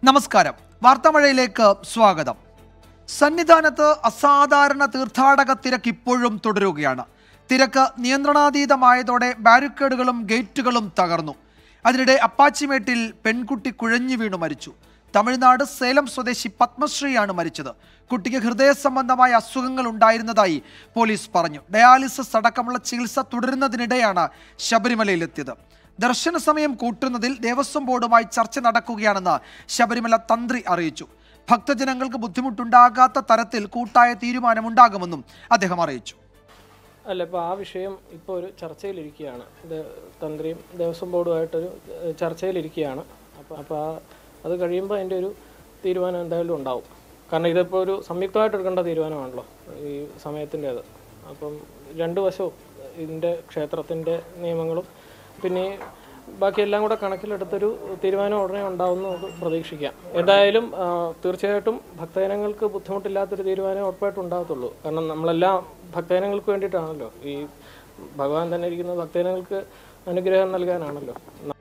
നമസ്കാരം വാർത്താമഴയിലേക്ക് സ്വാഗതം സന്നിധാനത്ത് അസാധാരണ തീർത്ഥാടക തിരക്ക് ഇപ്പോഴും തുടരുകയാണ് തിരക്ക് നിയന്ത്രണാതീതമായതോടെ ബാരിക്കേഡുകളും ഗേറ്റുകളും തകർന്നു അതിനിടെ അപ്പാച്ചിമേട്ടിൽ പെൺകുട്ടി കുഴഞ്ഞു വീണു മരിച്ചു തമിഴ്നാട് സേലം സ്വദേശി പത്മശ്രീയാണ് മരിച്ചത് കുട്ടിക്ക് ഹൃദയ സംബന്ധമായ അസുഖങ്ങൾ ഉണ്ടായിരുന്നതായി പോലീസ് പറഞ്ഞു ഡയാലിസിസ് അടക്കമുള്ള ചികിത്സ തുടരുന്നതിനിടെയാണ് ശബരിമലയിലെത്തിയത് ദർശന സമയം കൂട്ടുന്നതിൽ ദേവസ്വം ബോർഡുമായി ചർച്ച നടക്കുകയാണെന്ന് ശബരിമല തന്ത്രി അറിയിച്ചു ഭക്തജനങ്ങൾക്ക് ബുദ്ധിമുട്ടുണ്ടാകാത്ത തരത്തിൽ കൂട്ടായ തീരുമാനമുണ്ടാകുമെന്നും അദ്ദേഹം അറിയിച്ചു അല്ല ഇപ്പോൾ ആ വിഷയം ഇപ്പോൾ ഒരു ചർച്ചയിലിരിക്കുകയാണ് ഇത് തന്ത്രിയും ദേവസ്വം ബോർഡുമായിട്ടൊരു ഏഹ്, ചർച്ചയിലിരിക്കുകയാണ് അപ്പോൾ അപ്പോൾ ആ അത് കഴിയുമ്പോൾ അതിൻ്റെ ഒരു തീരുമാനം എന്തായാലും ഉണ്ടാവും കാരണം ഇതിപ്പോൾ ഒരു സംയുക്തമായിട്ട് എടുക്കേണ്ട തീരുമാനമാണല്ലോ ഈ സമയത്തിൻ്റേത് അപ്പം രണ്ട് വശവും ഇതിൻ്റെ ക്ഷേത്രത്തിൻ്റെ നിയമങ്ങളും പിന്നെ ഈ ബാക്കിയെല്ലാം കൂടെ കണക്കിലെടുത്തൊരു തീരുമാനം ഉടനെ ഉണ്ടാവുമെന്ന് നമുക്ക് പ്രതീക്ഷിക്കാം എന്തായാലും ആ, തീർച്ചയായിട്ടും ഭക്തജനങ്ങൾക്ക് ബുദ്ധിമുട്ടില്ലാത്തൊരു തീരുമാനം ഉറപ്പായിട്ടും ഉണ്ടാകത്തുള്ളൂ കാരണം നമ്മളെല്ലാം ഭക്തജനങ്ങൾക്ക് വേണ്ടിയിട്ടാണല്ലോ ഈ ഭഗവാൻ തന്നെ ഇരിക്കുന്ന ഭക്തജനങ്ങൾക്ക് അനുഗ്രഹം നൽകാനാണല്ലോ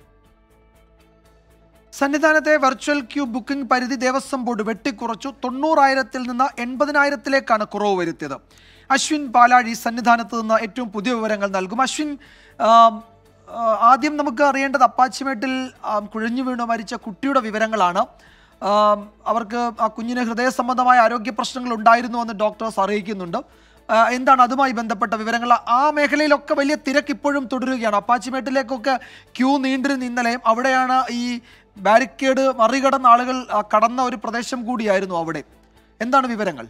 സന്നിധാനത്തെ വെർച്വൽ ക്യൂ ബുക്കിംഗ് പരിധി ദേവസ്വം ബോർഡ് വെട്ടിക്കുറച്ചു തൊണ്ണൂറായിരത്തിൽ നിന്ന് എൺപതിനായിരത്തിലേക്കാണ് കുറവ് വരുത്തിയത് അശ്വിൻ പാലാഴി സന്നിധാനത്ത് നിന്ന് ഏറ്റവും പുതിയ വിവരങ്ങൾ നൽകും അശ്വിൻ ആം, ആ, ആദ്യം നമുക്ക് അറിയേണ്ടത് അപ്പാച്ചിമേട്ടിൽ ആം, കുഴഞ്ഞു വീണു മരിച്ച കുട്ടിയുടെ വിവരങ്ങളാണ് ആം, അവർക്ക് ആ കുഞ്ഞിന് ഹൃദയ സംബന്ധമായ ആരോഗ്യ പ്രശ്നങ്ങൾ ഉണ്ടായിരുന്നു എന്ന് ഡോക്ടേഴ്സ് അറിയിക്കുന്നുണ്ട് ആ, എന്താണ് അതുമായി ബന്ധപ്പെട്ട വിവരങ്ങൾ ആ മേഖലയിലൊക്കെ വലിയ തിരക്ക് ഇപ്പോഴും തുടരുകയാണ് അപ്പാച്ചിമേട്ടിലേക്കൊക്കെ ക്യൂ നീണ്ടിരുന്ന ഇന്നലെയും അവിടെയാണ് ഈ ബാരിക്കേഡ് മറികടന്ന ആളുകൾ ആ, കടന്ന ഒരു പ്രദേശം കൂടിയായിരുന്നു അവിടെ എന്താണ് വിവരങ്ങൾ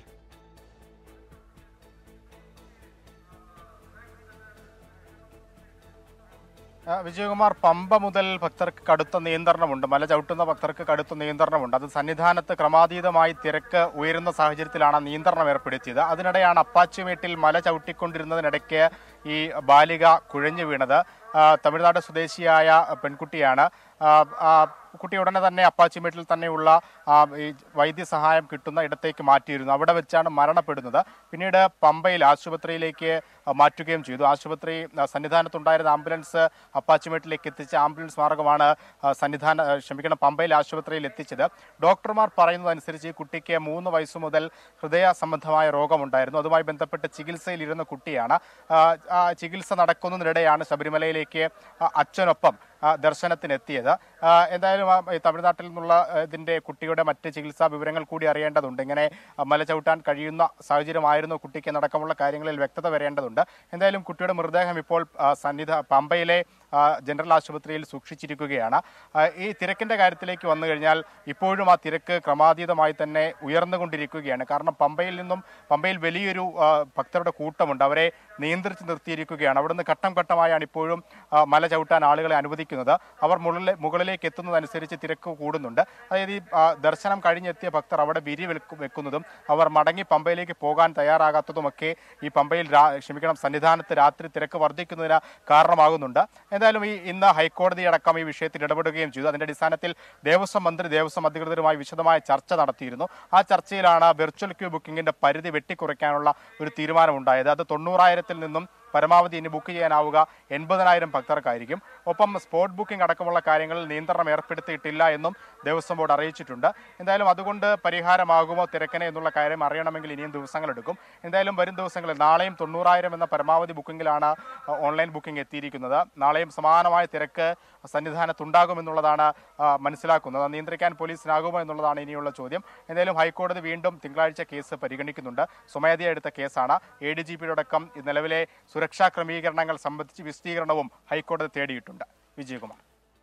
ആ, വിജയകുമാർ പമ്പ മുതൽ ഭക്തർക്ക് കടുത്ത നിയന്ത്രണമുണ്ട് മല ചവിട്ടുന്ന ഭക്തർക്ക് കടുത്ത നിയന്ത്രണമുണ്ട് അത് സന്നിധാനത്ത് ക്രമാതീതമായി തിരക്ക് ഉയരുന്ന സാഹചര്യത്തിലാണ് നിയന്ത്രണം ഏർപ്പെടുത്തിയത് അതിനിടെയാണ് അപ്പാച്ചിമേട്ടിൽ മല ചവിട്ടിക്കൊണ്ടിരുന്നതിനിടയ്ക്ക് ഈ ബാലിക കുഴഞ്ഞു വീണത് ആ, തമിഴ്നാട് സ്വദേശിയായ പെൺകുട്ടിയാണ് ആ, ആ, കുട്ടി ഉടനെ തന്നെ അപ്പാച്ചിമേട്ടിൽ തന്നെയുള്ള ആ, ഈ വൈദ്യസഹായം കിട്ടുന്ന ഇടത്തേക്ക് മാറ്റിയിരുന്നു അവിടെ വെച്ചാണ് മരണപ്പെടുന്നത് പിന്നീട് പമ്പയിൽ ആശുപത്രിയിലേക്ക് മാറ്റുകയും ചെയ്തു ആശുപത്രി ആ, സന്നിധാനത്തുണ്ടായിരുന്ന ആംബുലൻസ് അപ്പാച്ചിമേട്ടിലേക്ക് എത്തിച്ച ആംബുലൻസ് മാർഗമാണ് ആ, സന്നിധാന ആ, ക്ഷമിക്കണം പമ്പയിൽ ആശുപത്രിയിൽ എത്തിച്ചത് ഡോക്ടർമാർ പറയുന്നതനുസരിച്ച് ഈ കുട്ടിക്ക് മൂന്ന് വയസ്സ് മുതൽ ഹൃദയ സംബന്ധമായ രോഗമുണ്ടായിരുന്നു അതുമായി ബന്ധപ്പെട്ട് ചികിത്സയിലിരുന്ന കുട്ടിയാണ് ആ, ആ ചികിത്സ നടക്കുന്നതിനിടെയാണ് ശബരിമലയിലേക്ക് ആ, അച്ഛനൊപ്പം ആ, ദർശനത്തിനെത്തിയത് ആ, എന്തായാലും ആ, ഈ തമിഴ്നാട്ടിൽ നിന്നുള്ള ആ, ഇതിന്റെ കുട്ടിയുടെ മറ്റ് ചികിത്സാ വിവരങ്ങൾ കൂടി അറിയേണ്ടതുണ്ട് ഇങ്ങനെ ആ, മല ചവിട്ടാൻ കഴിയുന്ന സാഹചര്യമായിരുന്നു കുട്ടിക്ക് നടക്കമുള്ള കാര്യങ്ങളിൽ വ്യക്തത വരേണ്ടതുണ്ട് എന്തായാലും കുട്ടിയുടെ മൃതദേഹം ഇപ്പോൾ ആ, സന്നിധ പമ്പയിലെ ആ, ജനറൽ ആശുപത്രിയിൽ സൂക്ഷിച്ചിരിക്കുകയാണ് ആ, ഈ തിരക്കിന്റെ കാര്യത്തിലേക്ക് വന്നു കഴിഞ്ഞാൽ ഇപ്പോഴും ആ തിരക്ക് ക്രമാതീതമായി തന്നെ ഉയർന്നുകൊണ്ടിരിക്കുകയാണ് കാരണം പമ്പയിൽ നിന്നും പമ്പയിൽ വലിയൊരു ആ, ഭക്തരുടെ കൂട്ടമുണ്ട് അവരെ നിയന്ത്രിച്ച് നിർത്തിയിരിക്കുകയാണ് അവിടുന്ന് ഘട്ടം ഘട്ടമായാണ് ഇപ്പോഴും ആ, മല ചവിട്ടാൻ ആളുകളെ അനുവദിക്കുന്നത് അവർ മുകളിലെ മുകളിലേക്ക് എത്തുന്നതനുസരിച്ച് തിരക്ക് കൂടുന്നുണ്ട് അതായത് ഈ ആ, ദർശനം കഴിഞ്ഞെത്തിയ ഭക്തർ അവിടെ വിരി വെക്കു- വെക്കുന്നതും അവർ മടങ്ങി പമ്പയിലേക്ക് പോകാൻ തയ്യാറാകാത്തതുമൊക്കെ ഈ പമ്പയിൽ രാ- ക്ഷമിക്കണം സന്നിധാനത്ത് രാത്രി തിരക്ക് വർദ്ധിക്കുന്നതിന് കാരണമാകുന്നുണ്ട് എന്തായാലും ഈ ഇന്ന് ഹൈക്കോടതി അടക്കം ഈ വിഷയത്തിൽ ഇടപെടുകയും ചെയ്തു അതിന്റെ അടിസ്ഥാനത്തിൽ ദേവസ്വം മന്ത്രി ദേവസ്വം അധികൃതരുമായി വിശദമായ ചർച്ച നടത്തിയിരുന്നു ആ ചർച്ചയിലാണ് വെർച്വൽ ക്യൂ ബുക്കിംഗിന്റെ പരിധി വെട്ടിക്കുറയ്ക്കാനുള്ള ഒരു തീരുമാനമുണ്ടായത് അത് തൊണ്ണൂറായിരത്തിൽ നിന്നും പരമാവധി ഇനി ബുക്ക് ചെയ്യാനാവുക എൺപതിനായിരം ഭക്തർക്കായിരിക്കും ഒപ്പം സ്പോട്ട് ബുക്കിംഗ് അടക്കമുള്ള കാര്യങ്ങളിൽ നിയന്ത്രണം ഏർപ്പെടുത്തിയിട്ടില്ല എന്നും ദേവസ്വം ബോർഡ് അറിയിച്ചിട്ടുണ്ട് എന്തായാലും അതുകൊണ്ട് പരിഹാരമാകുമോ തിരക്കിനെ എന്നുള്ള കാര്യം അറിയണമെങ്കിൽ ഇനിയും ദിവസങ്ങളെടുക്കും എന്തായാലും വരും ദിവസങ്ങളിൽ നാളെയും തൊണ്ണൂറായിരം എന്ന പരമാവധി ബുക്കിംഗിലാണ് അഹ്, ഓൺലൈൻ ബുക്കിംഗ് എത്തിയിരിക്കുന്നത് നാളെയും സമാനമായ തിരക്ക് സന്നിധാനത്തുണ്ടാകുമെന്നുള്ളതാണ് ആ, മനസ്സിലാക്കുന്നത് അത് നിയന്ത്രിക്കാൻ പോലീസിനാകുമോ എന്നുള്ളതാണ് ഇനിയുള്ള ചോദ്യം എന്തായാലും ഹൈക്കോടതി വീണ്ടും തിങ്കളാഴ്ച കേസ് പരിഗണിക്കുന്നുണ്ട് സ്വമേധയാ എടുത്ത കേസാണ് എ ഡി ജി പിയുടെ അടക്കം ഈ നിലവിലെ സുരക്ഷാ ക്രമീകരണങ്ങൾ സംബന്ധിച്ച് വിശദീകരണവും ഹൈക്കോടതി തേടിയിട്ടുണ്ട് വിജയകുമാർ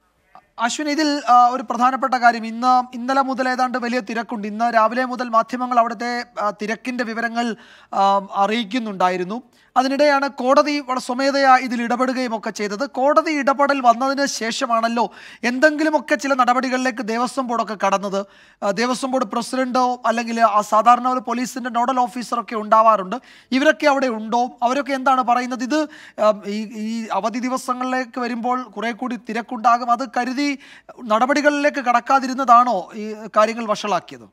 അശ്വിൻ ഇതിൽ ആ, ഒരു പ്രധാനപ്പെട്ട കാര്യം ഇന്ന് ഇന്നലെ മുതൽ ഏതാണ്ട് വലിയ തിരക്കുണ്ട് ഇന്ന് രാവിലെ മുതൽ മാധ്യമങ്ങൾ അവിടുത്തെ ആ, തിരക്കിന്റെ വിവരങ്ങൾ ആ, അറിയിക്കുന്നുണ്ടായിരുന്നു അതിനിടെയാണ് കോടതി വളരെ സ്വമേധയാ ഇതിൽ ഇടപെടുകയും ഒക്കെ ചെയ്തത് കോടതി ഇടപെടൽ വന്നതിന് ശേഷമാണല്ലോ എന്തെങ്കിലുമൊക്കെ ചില നടപടികളിലേക്ക് ദേവസ്വം ബോർഡൊക്കെ കടന്നത് ആ, ദേവസ്വം ബോർഡ് പ്രസിഡന്റോ അല്ലെങ്കിൽ ആ സാധാരണ ഒരു പോലീസിന്റെ നോഡൽ ഓഫീസറൊക്കെ ഉണ്ടാവാറുണ്ട് ഇവരൊക്കെ അവിടെ ഉണ്ടോ അവരൊക്കെ എന്താണ് പറയുന്നത് ഇത് ആ, ഈ ഈ അവധി ദിവസങ്ങളിലേക്ക് വരുമ്പോൾ കുറെ കൂടി തിരക്കുണ്ടാകും അത് കരുതി നടപടികളിലേക്ക് കടക്കാതിരുന്നതാണോ ഈ കാര്യങ്ങൾ വഷളാക്കിയത്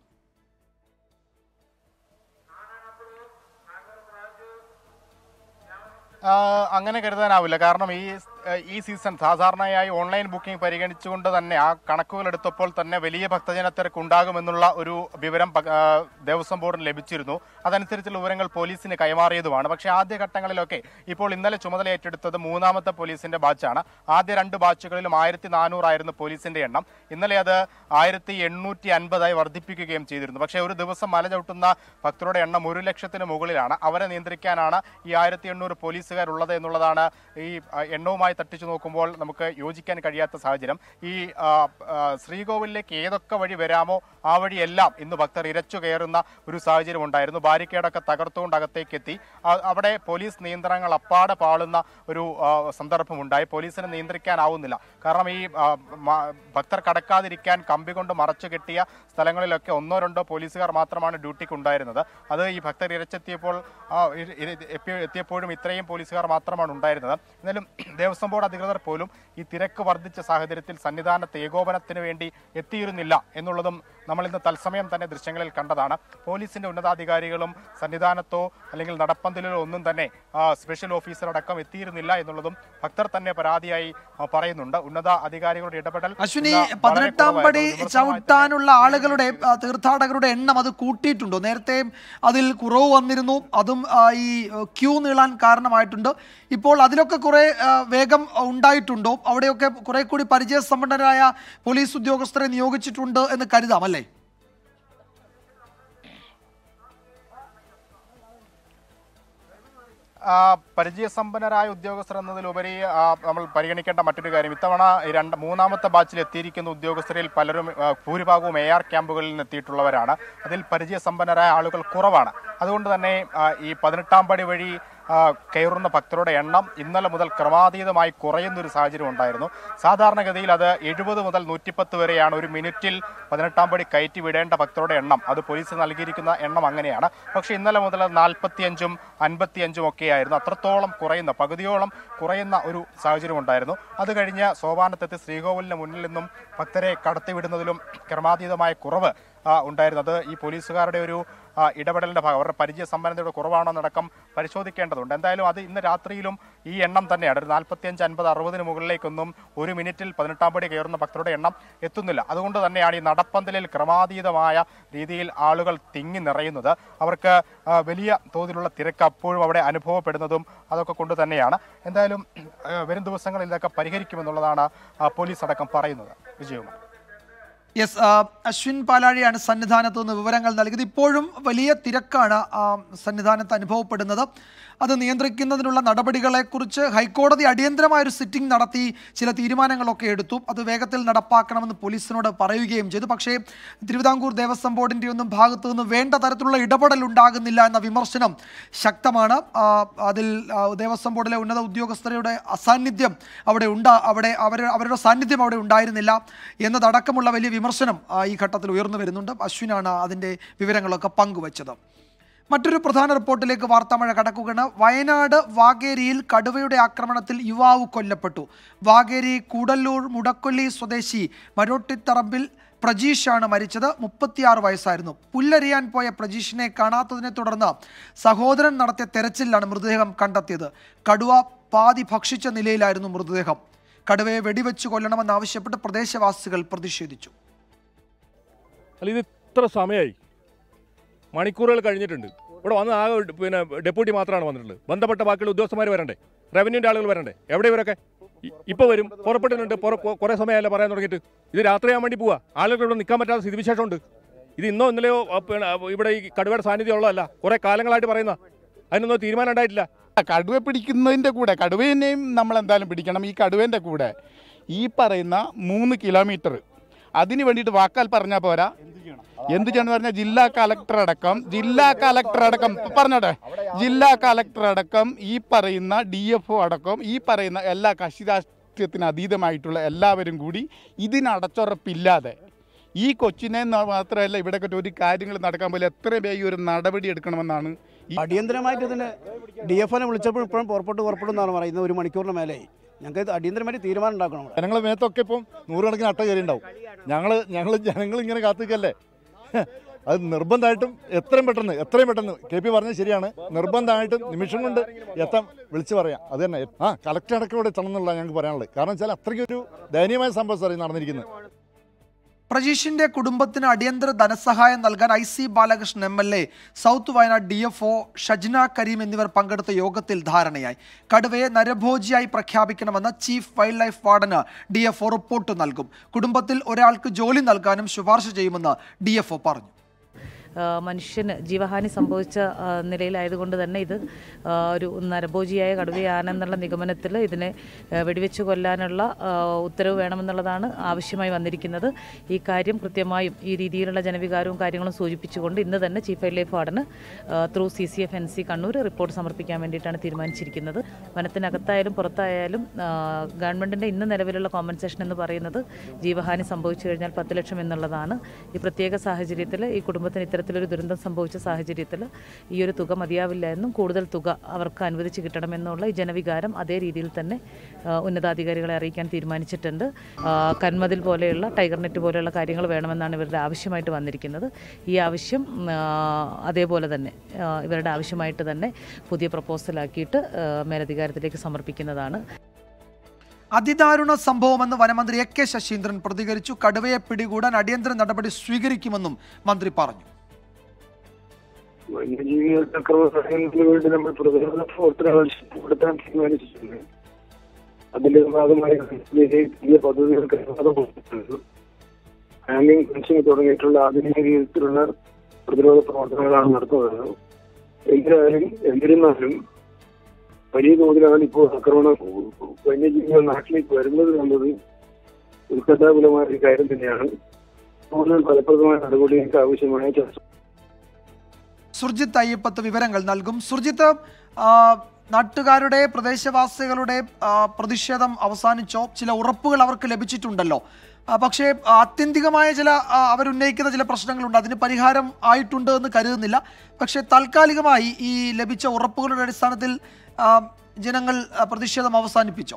ആ, അങ്ങനെ കരുതാനാവില്ല കാരണം ഈ ഏഹ്, ഈ സീസൺ സാധാരണയായി ഓൺലൈൻ ബുക്കിംഗ് പരിഗണിച്ചുകൊണ്ട് തന്നെ ആ കണക്കുകൾ എടുത്തപ്പോൾ തന്നെ വലിയ ഭക്തജനത്തിരക്ക് ഉണ്ടാകുമെന്നുള്ള ഒരു വിവരം പ- ആ, ദേവസ്വം ബോർഡിന് ലഭിച്ചിരുന്നു അതനുസരിച്ചുള്ള വിവരങ്ങൾ പോലീസിന് കൈമാറിയതുമാണ് പക്ഷേ ആദ്യഘട്ടങ്ങളിലൊക്കെ ഇപ്പോൾ ഇന്നലെ ചുമതല ഏറ്റെടുത്തത് മൂന്നാമത്തെ പോലീസിന്റെ ബാച്ചാണ് ആദ്യ രണ്ട് ബാച്ചുകളിലും ആയിരത്തി നാനൂറായിരുന്നു പോലീസിന്റെ എണ്ണം ഇന്നലെ അത് ആയിരത്തി എണ്ണൂറ്റി അൻപതായി വർദ്ധിപ്പിക്കുകയും ചെയ്തിരുന്നു പക്ഷേ ഒരു ദിവസം മല ചവിട്ടുന്ന ഭക്തരുടെ എണ്ണം ഒരു ലക്ഷത്തിന് മുകളിലാണ് അവരെ നിയന്ത്രിക്കാനാണ് ഈ ആയിരത്തി എണ്ണൂറ് പോലീസുകാരുള്ളത് എന്നുള്ളതാണ് ഈ ആ, എണ്ണവുമായി തട്ടിച്ചു നോക്കുമ്പോൾ നമുക്ക് യോജിക്കാൻ കഴിയാത്ത സാഹചര്യം ഈ ആ, ആ, ശ്രീകോവിലേക്ക് ഏതൊക്കെ വഴി വരാമോ ആ വഴിയെല്ലാം ഇന്ന് ഭക്തർ ഇരച്ചു കയറുന്ന ഒരു സാഹചര്യം ഉണ്ടായിരുന്നു ബാരിക്കേഡൊക്കെ തകർത്തുകൊണ്ട് അകത്തേക്ക് എത്തി ആ- അവിടെ പോലീസ് നിയന്ത്രണങ്ങൾ അപ്പാടെ പാളുന്ന ഒരു ആ, സന്ദർഭമുണ്ടായി പോലീസിനെ നിയന്ത്രിക്കാനാവുന്നില്ല കാരണം ഈ ആ, മ- ഭക്തർ കടക്കാതിരിക്കാൻ കമ്പി കൊണ്ട് മറച്ചു കെട്ടിയ സ്ഥലങ്ങളിലൊക്കെ ഒന്നോ രണ്ടോ പോലീസുകാർ മാത്രമാണ് ഡ്യൂട്ടിക്ക് ഉണ്ടായിരുന്നത് അത് ഈ ഭക്തർ ഇരച്ചെത്തിയപ്പോൾ ആ, ഇ- ഇ- എപ്പി- എത്തിയപ്പോഴും ഇത്രയും പോലീസുകാർ മാത്രമാണ് ഉണ്ടായിരുന്നത് എന്നാലും ദേവസ്വം ബോർഡ് അധികൃതർ പോലും ഈ തിരക്ക് വർദ്ധിച്ച സാഹചര്യത്തിൽ സന്നിധാനത്ത് ഏകോപനത്തിന് വേണ്ടി എത്തിയിരുന്നില്ല എന്നുള്ളതും നമ്മൾ ഇന്ന് തത്സമയം തന്നെ ദൃശ്യങ്ങളിൽ കണ്ടതാണ് പോലീസിന്റെ ഉന്നതാധികാരികളും സന്നിധാനത്തോ അല്ലെങ്കിൽ നടപ്പന്തലിലോ ഒന്നും തന്നെ ആ, സ്പെഷ്യൽ ഓഫീസർ അടക്കം എത്തിയിരുന്നില്ല എന്നുള്ളതും ഭക്തർ തന്നെ പരാതിയായി ആ, പറയുന്നുണ്ട് ഉന്നത അധികാരികളുടെ ഇടപെടൽ അശ്വിനി ഇന്ന് വളരെ പതിനെട്ടാം കുറവായിരുന്നു. പടി വിമർശനമായി തന്നെ ചവിട്ടാനുള്ള ആളുകളുടെ ആ, തീർത്ഥാടകരുടെ എണ്ണം അത് കൂട്ടിയിട്ടുണ്ടോ നേരത്തെ അതിൽ കുറവ് വന്നിരുന്നു അതും ആ, ഈ ക്യൂ നീളാൻ കാരണമായിട്ടുണ്ട് ഇപ്പോൾ അതിലൊക്കെ കുറെ ആ, വേഗം ഉണ്ടായിട്ടുണ്ടോ അവിടെയൊക്കെ കുറെ കൂടി പരിചയസമ്പന്നരായ പോലീസ് ഉദ്യോഗസ്ഥരെ നിയോഗിച്ചിട്ടുണ്ട് എന്ന് കരുതാം അല്ലേ ആ, പരിചയസമ്പന്നരായ ഉദ്യോഗസ്ഥർ എന്നതിലുപരി ആ, നമ്മൾ പരിഗണിക്കേണ്ട മറ്റൊരു കാര്യം ഇത്തവണ ഈ രണ്ട് മൂന്നാമത്തെ ബാച്ചിൽ എത്തിയിരിക്കുന്ന ഉദ്യോഗസ്ഥരിൽ പലരും ആ, ഭൂരിഭാഗവും എ ആർ ക്യാമ്പുകളിൽ നിന്ന് എത്തിയിട്ടുള്ളവരാണ് അതിൽ പരിചയസമ്പന്നരായ ആളുകൾ കുറവാണ് അതുകൊണ്ട് തന്നെ ആ, ഈ പതിനെട്ടാം പടി വഴി ആ, കയറുന്ന ഭക്തരുടെ എണ്ണം ഇന്നലെ മുതൽ ക്രമാതീതമായി കുറയുന്ന ഒരു സാഹചര്യം ഉണ്ടായിരുന്നു സാധാരണഗതിയിൽ അത് എഴുപത് മുതൽ നൂറ്റിപ്പത്ത് വരെയാണ് ഒരു മിനിറ്റിൽ പതിനെട്ടാം പടി കയറ്റി വിടേണ്ട ഭക്തരുടെ എണ്ണം അത് പോലീസ് നൽകിയിരിക്കുന്ന എണ്ണം അങ്ങനെയാണ് പക്ഷേ ഇന്നലെ മുതൽ അത് നാൽപ്പത്തിയഞ്ചും അൻപത്തിയഞ്ചും ഒക്കെയായിരുന്നു അത്രത്തോളം കുറയുന്ന പകുതിയോളം കുറയുന്ന ഒരു സാഹചര്യം ഉണ്ടായിരുന്നു അത് കഴിഞ്ഞ് സോപാനത്തെത്തി ശ്രീകോവിലിന് മുന്നിൽ നിന്നും ഭക്തരെ കടത്തിവിടുന്നതിലും ക്രമാതീതമായ കുറവ് ആ, ഉണ്ടായിരുന്നു അത് ഈ പോലീസുകാരുടെ ഒരു ആ, ഇടപെടലിന്റെ ഭാഗം അവരുടെ പരിചയ സമ്പന്നതയുടെ കുറവാണോ എന്നടക്കം പരിശോധിക്കേണ്ടതുണ്ട് എന്തായാലും അത് ഇന്ന് രാത്രിയിലും ഈ എണ്ണം തന്നെയാണ് ഒരു നാൽപ്പത്തിയഞ്ച് അൻപത് അറുപതിന് മുകളിലേക്കൊന്നും ഒരു മിനിറ്റിൽ പതിനെട്ടാം പടി കയറുന്ന ഭക്തരുടെ എണ്ണം എത്തുന്നില്ല അതുകൊണ്ട് തന്നെയാണ് ഈ നടപ്പന്തലിൽ ക്രമാതീതമായ രീതിയിൽ ആളുകൾ തിങ്ങി നിറയുന്നത് അവർക്ക് ആ, വലിയ തോതിലുള്ള തിരക്ക് അപ്പോഴും അവിടെ അനുഭവപ്പെടുന്നതും അതൊക്കെ കൊണ്ട് തന്നെയാണ് എന്തായാലും ആ, വരും ദിവസങ്ങളിൽ ഇതൊക്കെ പരിഹരിക്കുമെന്നുള്ളതാണ് ആ, പോലീസ് അടക്കം പറയുന്നത് വിജയകുമാർ യെസ് ആ, അശ്വിൻ പാലാഴിയാണ് സന്നിധാനത്ത് നിന്ന് വിവരങ്ങൾ നൽകിയത് ഇപ്പോഴും വലിയ തിരക്കാണ് ആ, സന്നിധാനത്ത് അനുഭവപ്പെടുന്നത് അത് നിയന്ത്രിക്കുന്നതിനുള്ള നടപടികളെക്കുറിച്ച് ഹൈക്കോടതി അടിയന്തരമായ ഒരു സിറ്റിംഗ് നടത്തി ചില തീരുമാനങ്ങളൊക്കെ എടുത്തു അത് വേഗത്തിൽ നടപ്പാക്കണമെന്ന് പോലീസിനോട് പറയുകയും ചെയ്തു പക്ഷേ തിരുവിതാംകൂർ ദേവസ്വം ബോർഡിൻ്റെ ഒന്നും ഭാഗത്തു നിന്ന് വേണ്ട തരത്തിലുള്ള ഇടപെടൽ ഉണ്ടാകുന്നില്ല എന്ന വിമർശനം ശക്തമാണ് ആ, അതിൽ ആ, ദേവസ്വം ബോർഡിലെ ഉന്നത ഉദ്യോഗസ്ഥരുടെ അസാന്നിധ്യം അവിടെ ഉണ്ടാ അവിടെ അവർ അവരുടെ സാന്നിധ്യം അവിടെ ഉണ്ടായിരുന്നില്ല എന്നതടക്കമുള്ള വലിയ വിമർശനം ആ, ഈ ഘട്ടത്തിൽ ഉയർന്നു വരുന്നുണ്ട് അശ്വിനാണ് അതിൻ്റെ വിവരങ്ങളൊക്കെ പങ്കുവച്ചത് മറ്റൊരു പ്രധാന റിപ്പോർട്ടിലേക്ക് വാർത്താമഴ കടക്കുകയാണ് വയനാട് വാഗേരിയിൽ കടുവയുടെ ആക്രമണത്തിൽ യുവാവ് കൊല്ലപ്പെട്ടു വാഗേരി കൂടല്ലൂർ മുടക്കൊല്ലി സ്വദേശി മരോട്ടിത്തറമ്പിൽ പ്രജീഷാണ് മരിച്ചത് മുപ്പത്തിയാറ് വയസ്സായിരുന്നു പുല്ലരിയാൻ പോയ പ്രജീഷിനെ കാണാത്തതിനെ തുടർന്ന് സഹോദരൻ നടത്തിയ തെരച്ചിലാണ് മൃതദേഹം കണ്ടെത്തിയത് കടുവ പാതി ഭക്ഷിച്ച നിലയിലായിരുന്നു മൃതദേഹം കടുവയെ വെടിവെച്ച് കൊല്ലണമെന്നാവശ്യപ്പെട്ട് പ്രദേശവാസികൾ പ്രതിഷേധിച്ചു അല്ല ഇത് ഇത്ര സമയമായി മണിക്കൂറുകൾ കഴിഞ്ഞിട്ടുണ്ട് ഇവിടെ വന്ന് ആകെ ഒരു പിന്നെ ഡെപ്യൂട്ടി മാത്രമാണ് വന്നിട്ടുള്ളത് ബന്ധപ്പെട്ട ബാക്കിയുള്ള ഉദ്യോഗസ്ഥന്മാർ വരണ്ടേ റവന്യൂൻ്റെ ആളുകൾ വരണ്ടേ എവിടെ ഇവരൊക്കെ ഇ- ഇപ്പോൾ വരും പുറപ്പെട്ടിട്ടുണ്ട് പുറ കൊ- കുറേ സമയമല്ല പറയാൻ തുടങ്ങിയിട്ട് ഇത് രാത്രിയാകാൻ വേണ്ടി പോവാ ആളുകൾ ഇവിടെ നിൽക്കാൻ പറ്റാത്ത സ്ഥിതിവിശേഷമുണ്ട് ഇത് ഇന്നോ ഇന്നലെയോ ആ, പിന്നെ ആ, ഇവിടെ ഈ കടുവയുടെ സാന്നിധ്യം ഉള്ളതല്ല കുറേ കാലങ്ങളായിട്ട് പറയുന്ന അതിനൊന്നും തീരുമാനം ഉണ്ടായിട്ടില്ല കടുവ പിടിക്കുന്നതിൻ്റെ കൂടെ കടുവേനെയും നമ്മൾ എന്തായാലും പിടിക്കണം ഈ കടുവേൻ്റെ കൂടെ ഈ പറയുന്ന മൂന്ന് കിലോമീറ്റർ അതിന് വേണ്ടിയിട്ട് വാക്കാൽ പറഞ്ഞാൽ പോരാ എന്ത് ചെയ്യണം എന്ന് പറഞ്ഞാൽ ജില്ലാ കളക്ടർ അടക്കം ജില്ലാ കളക്ടർ അടക്കം പറഞ്ഞോട്ടെ ജില്ലാ കളക്ടർ അടക്കം ഈ പറയുന്ന ഡി എഫ് ഒ അടക്കം ഈ പറയുന്ന എല്ലാ കക്ഷി രാഷ്ട്രീയത്തിന് അതീതമായിട്ടുള്ള എല്ലാവരും കൂടി ഇതിനടച്ചുറപ്പില്ലാതെ ഈ കൊച്ചിനെ ന- മാത്രമല്ല ഇവിടെ ഒരു കാര്യങ്ങൾ നടക്കാൻ പോലെ എത്ര വേഗം ഈ ഒരു നടപടി എടുക്കണമെന്നാണ് ഈ അടിയന്തരമായിട്ട് ഇതിന് ഡി എഫ് ഒനെ വിളിച്ചപ്പോൾ ഇപ്പോഴും പുറപ്പെട്ടു പുറപ്പെടും എന്നാണ് പറയുന്നത് ഒരു മണിക്കൂറിന് മേലെയായി ഞങ്ങൾക്ക് ഇത് അടിയന്തരമായിട്ട് തീരുമാനം ഉണ്ടാക്കണം ഇവിടെ. ജനങ്ങളെ മേത്തൊക്കെ ഇപ്പം നൂറുകണക്കിന് അട്ട കയറി ഉണ്ടാവും ഞങ്ങൾ ഞങ്ങൾ ജനങ്ങൾ ഇങ്ങനെ കാത്തിക്കല്ലേ അത് നിർബന്ധമായിട്ടും എത്രയും പെട്ടെന്ന് എത്രയും പെട്ടെന്ന് കെ പി പറഞ്ഞത് ശരിയാണ് നിർബന്ധമായിട്ടും നിമിഷം കൊണ്ട് എത്താൻ വിളിച്ചു പറയാം അത് തന്നെ ആ കളക്ടർ അടക്കം ഇവിടെ എത്തണം എന്നുള്ള ഞങ്ങൾക്ക് പറയാനുള്ളത് കാരണം വെച്ചാൽ അത്രയ്ക്കൊരു ദയനീയമായ സംഭവം സാർ ഈ നടന്നിരിക്കുന്നത് പ്രജീഷിന്റെ കുടുംബത്തിന് അടിയന്തര ധനസഹായം നൽകാൻ I C Balakrishnan M L A south Wayanad D F O Shajna Kareem എന്നിവർ പങ്കെടുത്ത യോഗത്തിൽ ധാരണയായി കടുവയെ നരഭോജിയായി പ്രഖ്യാപിക്കണമെന്ന് ചീഫ് വൈൽഡ് ലൈഫ് വാർഡന് ഡി എഫ് ഒ റിപ്പോർട്ട് നൽകും കുടുംബത്തിൽ ഒരാൾക്ക് ജോലി നൽകാനും ശുപാർശ ചെയ്യുമെന്ന് ഡി എഫ് ഒ പറഞ്ഞു ആ, മനുഷ്യന് ജീവഹാനി സംഭവിച്ച ആ, നിലയിലായതുകൊണ്ട് തന്നെ ഇത് ആ, ഒരു നരഭോജിയായ കടുവയാണെന്നുള്ള നിഗമനത്തിൽ ഇതിനെ ആ, വെടിവെച്ച് കൊല്ലാനുള്ള ആ, ഉത്തരവ് വേണമെന്നുള്ളതാണ് ആവശ്യമായി വന്നിരിക്കുന്നത് ഈ കാര്യം കൃത്യമായും ഈ രീതിയിലുള്ള ജനവികാരവും കാര്യങ്ങളും സൂചിപ്പിച്ചുകൊണ്ട് ഇന്ന് തന്നെ ചീഫ് വൈൽഡ് ലൈഫ് വാർഡന് through C C F N C Kannur report സമർപ്പിക്കാൻ വേണ്ടിയിട്ടാണ് തീരുമാനിച്ചിരിക്കുന്നത് വനത്തിനകത്തായാലും പുറത്തായാലും ആ, ഗവൺമെൻറ്റിൻ്റെ ഇന്ന് നിലവിലുള്ള കോമ്പൻസേഷൻ എന്ന് പറയുന്നത് ജീവഹാനി സംഭവിച്ചു കഴിഞ്ഞാൽ പത്ത് ലക്ഷം എന്നുള്ളതാണ് ഈ പ്രത്യേക സാഹചര്യത്തിൽ ഈ കുടുംബത്തിന് ഇത്തരത്തിലൊരു ദുരന്തം സംഭവിച്ച സാഹചര്യത്തിൽ ഈ ഒരു തുക മതിയാവില്ല എന്നും കൂടുതൽ തുക അവർക്ക് അനുവദിച്ച് കിട്ടണമെന്നുള്ള ഈ ജനവികാരം അതേ രീതിയിൽ തന്നെ ആ, ഉന്നതാധികാരികളെ അറിയിക്കാൻ തീരുമാനിച്ചിട്ടുണ്ട് ആ, കന്മതിൽ പോലെയുള്ള ടൈഗർ നെറ്റ് പോലെയുള്ള കാര്യങ്ങൾ വേണമെന്നാണ് ഇവരുടെ ആവശ്യമായിട്ട് വന്നിരിക്കുന്നത് ഈ ആവശ്യം ആ, അതേപോലെ തന്നെ ആ, ഇവരുടെ ആവശ്യമായിട്ട് തന്നെ പുതിയ പ്രപ്പോസലാക്കിയിട്ട് ആ, മേലധികാരത്തിലേക്ക് സമർപ്പിക്കുന്നതാണ് അതിദാരുണ സംഭവമെന്ന് വനമന്ത്രി എ കെ ശശീന്ദ്രൻ പ്രതികരിച്ചു കടുവയെ പിടികൂടാൻ അടിയന്തര നടപടി സ്വീകരിക്കുമെന്നും മന്ത്രി പറഞ്ഞു വന്യജീവികൾക്ക് അക്രമസഹായത്തിന് വേണ്ടി നമ്മൾ പ്രതിരോധ പ്രവർത്തനങ്ങൾ ശക്തിപ്പെടുത്താൻ തീരുമാനിച്ചിട്ടുണ്ട് അതിന്റെ ഭാഗമായി പുതിയ പദ്ധതികൾക്ക് അനുവാദം കൊടുത്തിട്ടുണ്ട് ഹാങ്ങിങ് ഫെൻസിംഗ് തുടങ്ങിയിട്ടുള്ള ആധുനിക രീതിയിലുള്ള പ്രതിരോധ പ്രവർത്തനങ്ങളാണ് നടത്തുന്നത് എങ്കിലും എന്നിരുന്നാലും വലിയ തോതിലാണ് ഇപ്പോൾ ആക്രമണം വന്യജീവികൾ നാട്ടിലേക്ക് വരുന്നത് എന്നത് ഉത്കണ്ഠാകുലമായ ഒരു കാര്യം തന്നെയാണ് കൂടുതൽ ഫലപ്രദമായ നടപടികൾക്ക് ആവശ്യമായ ചർച്ച സുർജിത്ത് അയ്യപ്പത്ത് വിവരങ്ങൾ നൽകും സുർജിത്ത് ആ, നാട്ടുകാരുടെ പ്രദേശവാസികളുടെ ആ, പ്രതിഷേധം അവസാനിച്ചോ ചില ഉറപ്പുകൾ അവർക്ക് ലഭിച്ചിട്ടുണ്ടല്ലോ ആ, പക്ഷേ ആ, ആത്യന്തികമായ ചില ആ, അവരുന്നയിക്കുന്ന ചില പ്രശ്നങ്ങളുണ്ട് അതിന് പരിഹാരം ആയിട്ടുണ്ട് എന്ന് കരുതുന്നില്ല പക്ഷേ താൽക്കാലികമായി ഈ ലഭിച്ച ഉറപ്പുകളുടെ അടിസ്ഥാനത്തിൽ ആ, ജനങ്ങൾ ആ, പ്രതിഷേധം അവസാനിപ്പിച്ചോ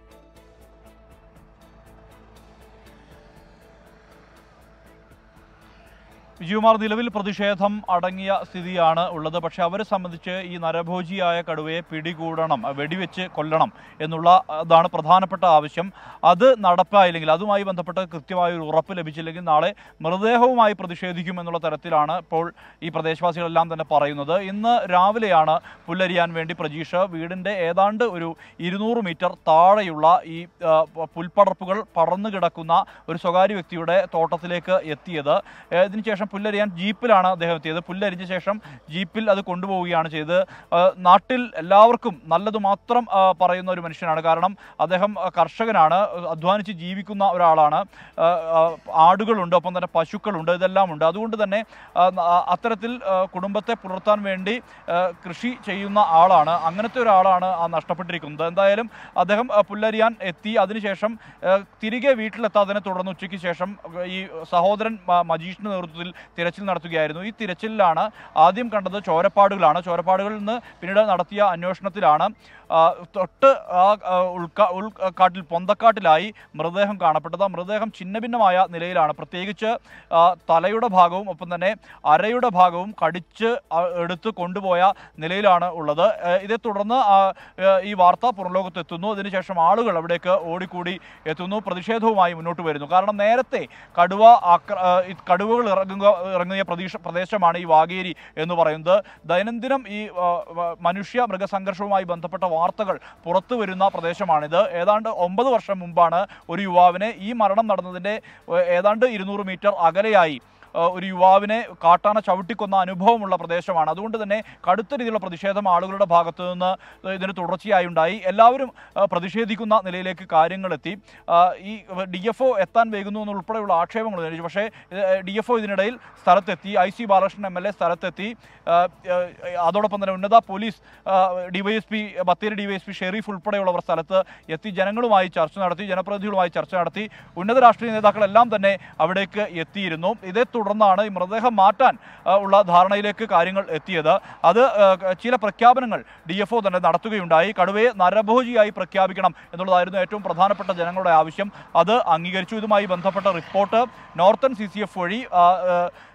വിജയകുമാർ നിലവിൽ പ്രതിഷേധം അടങ്ങിയ സ്ഥിതിയാണ് ഉള്ളത് പക്ഷെ അവരെ സംബന്ധിച്ച് ഈ നരഭോജിയായ കടുവയെ പിടികൂടണം വെടിവെച്ച് കൊല്ലണം എന്നുള്ള അതാണ് പ്രധാനപ്പെട്ട ആവശ്യം അത് നടപ്പായില്ലെങ്കിൽ അതുമായി ബന്ധപ്പെട്ട കൃത്യമായ ഒരു ഉറപ്പ് ലഭിച്ചില്ലെങ്കിൽ നാളെ മൃതദേഹവുമായി പ്രതിഷേധിക്കും എന്നുള്ള തരത്തിലാണ് ഇപ്പോൾ ഈ പ്രദേശവാസികളെല്ലാം തന്നെ പറയുന്നത് ഇന്ന് രാവിലെയാണ് പുല്ലരിയാൻ വേണ്ടി പ്രജീഷ് വീടിൻ്റെ ഏതാണ്ട് ഒരു ഇരുന്നൂറ് മീറ്റർ താഴെയുള്ള ഈ ആ, പുൽപ്പടർപ്പുകൾ പടർന്നു കിടക്കുന്ന ഒരു സ്വകാര്യ വ്യക്തിയുടെ തോട്ടത്തിലേക്ക് എത്തിയത് ഏ, ഇതിനുശേഷം പുല്ലരിയാൻ ജീപ്പിലാണ് അദ്ദേഹം എത്തിയത് പുല്ലരിഞ്ഞ ശേഷം ജീപ്പിൽ അത് കൊണ്ടുപോവുകയാണ് ചെയ്തത് ആ, നാട്ടിൽ എല്ലാവർക്കും നല്ലത് മാത്രം ആ, പറയുന്ന ഒരു മനുഷ്യനാണ് കാരണം അദ്ദേഹം ആ, കർഷകനാണ് അധ്വാനിച്ച് ജീവിക്കുന്ന ഒരാളാണ് ആ, ആ, ആടുകളുണ്ട് ഒപ്പം തന്നെ പശുക്കളുണ്ട് ഇതെല്ലാം ഉണ്ട് അതുകൊണ്ട് തന്നെ ആ, ന- ആ, അത്തരത്തിൽ ആ, കുടുംബത്തെ പുലർത്താൻ വേണ്ടി ആ, കൃഷി ചെയ്യുന്ന ആളാണ് അങ്ങനത്തെ ഒരാളാണ് ആ നഷ്ടപ്പെട്ടിരിക്കുന്നത് എന്തായാലും അദ്ദേഹം ആ, പുല്ലരിയാൻ എത്തി അതിനുശേഷം ആ, തിരികെ വീട്ടിലെത്താതിനെ തുടർന്ന് ഉച്ചയ്ക്ക് ശേഷം ഈ സഹോദരൻ മ- മജീഷിന്റെ നേതൃത്വത്തിൽ തിരച്ചിൽ നടത്തുകയായിരുന്നു ഈ തിരച്ചിലിലാണ് ആദ്യം കണ്ടത് ചോരപ്പാടുകളാണ് ചോരപ്പാടുകളിൽ നിന്ന് പിന്നീട് നടത്തിയ അന്വേഷണത്തിലാണ് ആ, തൊട്ട് ആ ആ, ഉൾക്കാ ഉൾക്കാട്ടിൽ പൊന്തക്കാട്ടിലായി മൃതദേഹം കാണപ്പെട്ടത് ആ മൃതദേഹം ഛിന്നഭിന്നമായ നിലയിലാണ് പ്രത്യേകിച്ച് ആ, തലയുടെ ഭാഗവും ഒപ്പം തന്നെ അരയുടെ ഭാഗവും കടിച്ച് ആ, എടുത്ത് കൊണ്ടുപോയ നിലയിലാണ് ഉള്ളത് ഏ, ഇതേ തുടർന്ന് ആ, ഏ, ഈ വാർത്ത പുറംലോകത്ത് എത്തുന്നു അതിനുശേഷം ആളുകൾ അവിടേക്ക് ഓടിക്കൂടി എത്തുന്നു പ്രതിഷേധവുമായി മുന്നോട്ട് വരുന്നു കാരണം നേരത്തെ കടുവ ആക്ര ആ, ഈ കടുവകൾ ഇറങ്ങുക ഇറങ്ങിയ പ്രദേശ പ്രദേശമാണ് ഈ വാഗേരി എന്ന് പറയുന്നത് ദൈനംദിനം ഈ ആ, വ- മനുഷ്യ മൃഗസംഘർഷവുമായി ബന്ധപ്പെട്ട വാർത്തകൾ പുറത്തു വരുന്ന പ്രദേശമാണിത് ഏതാണ്ട് ഒമ്പത് വർഷം മുമ്പാണ് ഒരു യുവാവിനെ ഈ മരണം നടന്നതിൻ്റെ ഏ, ഏതാണ്ട് ഇരുന്നൂറ് മീറ്റർ അകലെയായി ആ, ഒരു യുവാവിനെ കാട്ടാന ചവിട്ടിക്കൊന്ന അനുഭവമുള്ള പ്രദേശമാണ് അതുകൊണ്ട് തന്നെ കടുത്ത രീതിയിലുള്ള പ്രതിഷേധം ആളുകളുടെ ഭാഗത്തു നിന്ന് ഇതിന് തുടർച്ചയായി ഉണ്ടായി എല്ലാവരും ആ, പ്രതിഷേധിക്കുന്ന നിലയിലേക്ക് കാര്യങ്ങളെത്തി ആ, ഈ ഡി എഫ് ഒ എത്താൻ വൈകുന്നു എന്നുൾപ്പെടെയുള്ള ആക്ഷേപങ്ങൾ ഉന്നയിച്ചു പക്ഷേ ഡി എഫ് ഒ ഇതിനിടയിൽ സ്ഥലത്തെത്തി I C Balakrishnan M L A സ്ഥലത്തെത്തി ആ, ആ, അതോടൊപ്പം തന്നെ ഉന്നത police DYSP Bathery DYSP Sharif ഉൾപ്പെടെയുള്ളവർ സ്ഥലത്ത് എത്തി ജനങ്ങളുമായി ചർച്ച നടത്തി ജനപ്രതിനിധികളുമായി ചർച്ച നടത്തി ഉന്നത രാഷ്ട്രീയ നേതാക്കളെല്ലാം തന്നെ അവിടേക്ക് എത്തിയിരുന്നു ഇതേ തുടർന്നാണ് ഈ മൃതദേഹം മാറ്റാൻ ആ, ഉള്ള ധാരണയിലേക്ക് കാര്യങ്ങൾ എത്തിയത് അത് ആ, ചില പ്രഖ്യാപനങ്ങൾ ഡി എഫ് ഒ തന്നെ നടത്തുകയുണ്ടായി കടുവയെ നരഭോജിയായി പ്രഖ്യാപിക്കണം എന്നുള്ളതായിരുന്നു ഏറ്റവും പ്രധാനപ്പെട്ട ജനങ്ങളുടെ ആവശ്യം അത് അംഗീകരിച്ചു ഇതുമായി ബന്ധപ്പെട്ട report northern C C F വഴി ആ, ആ,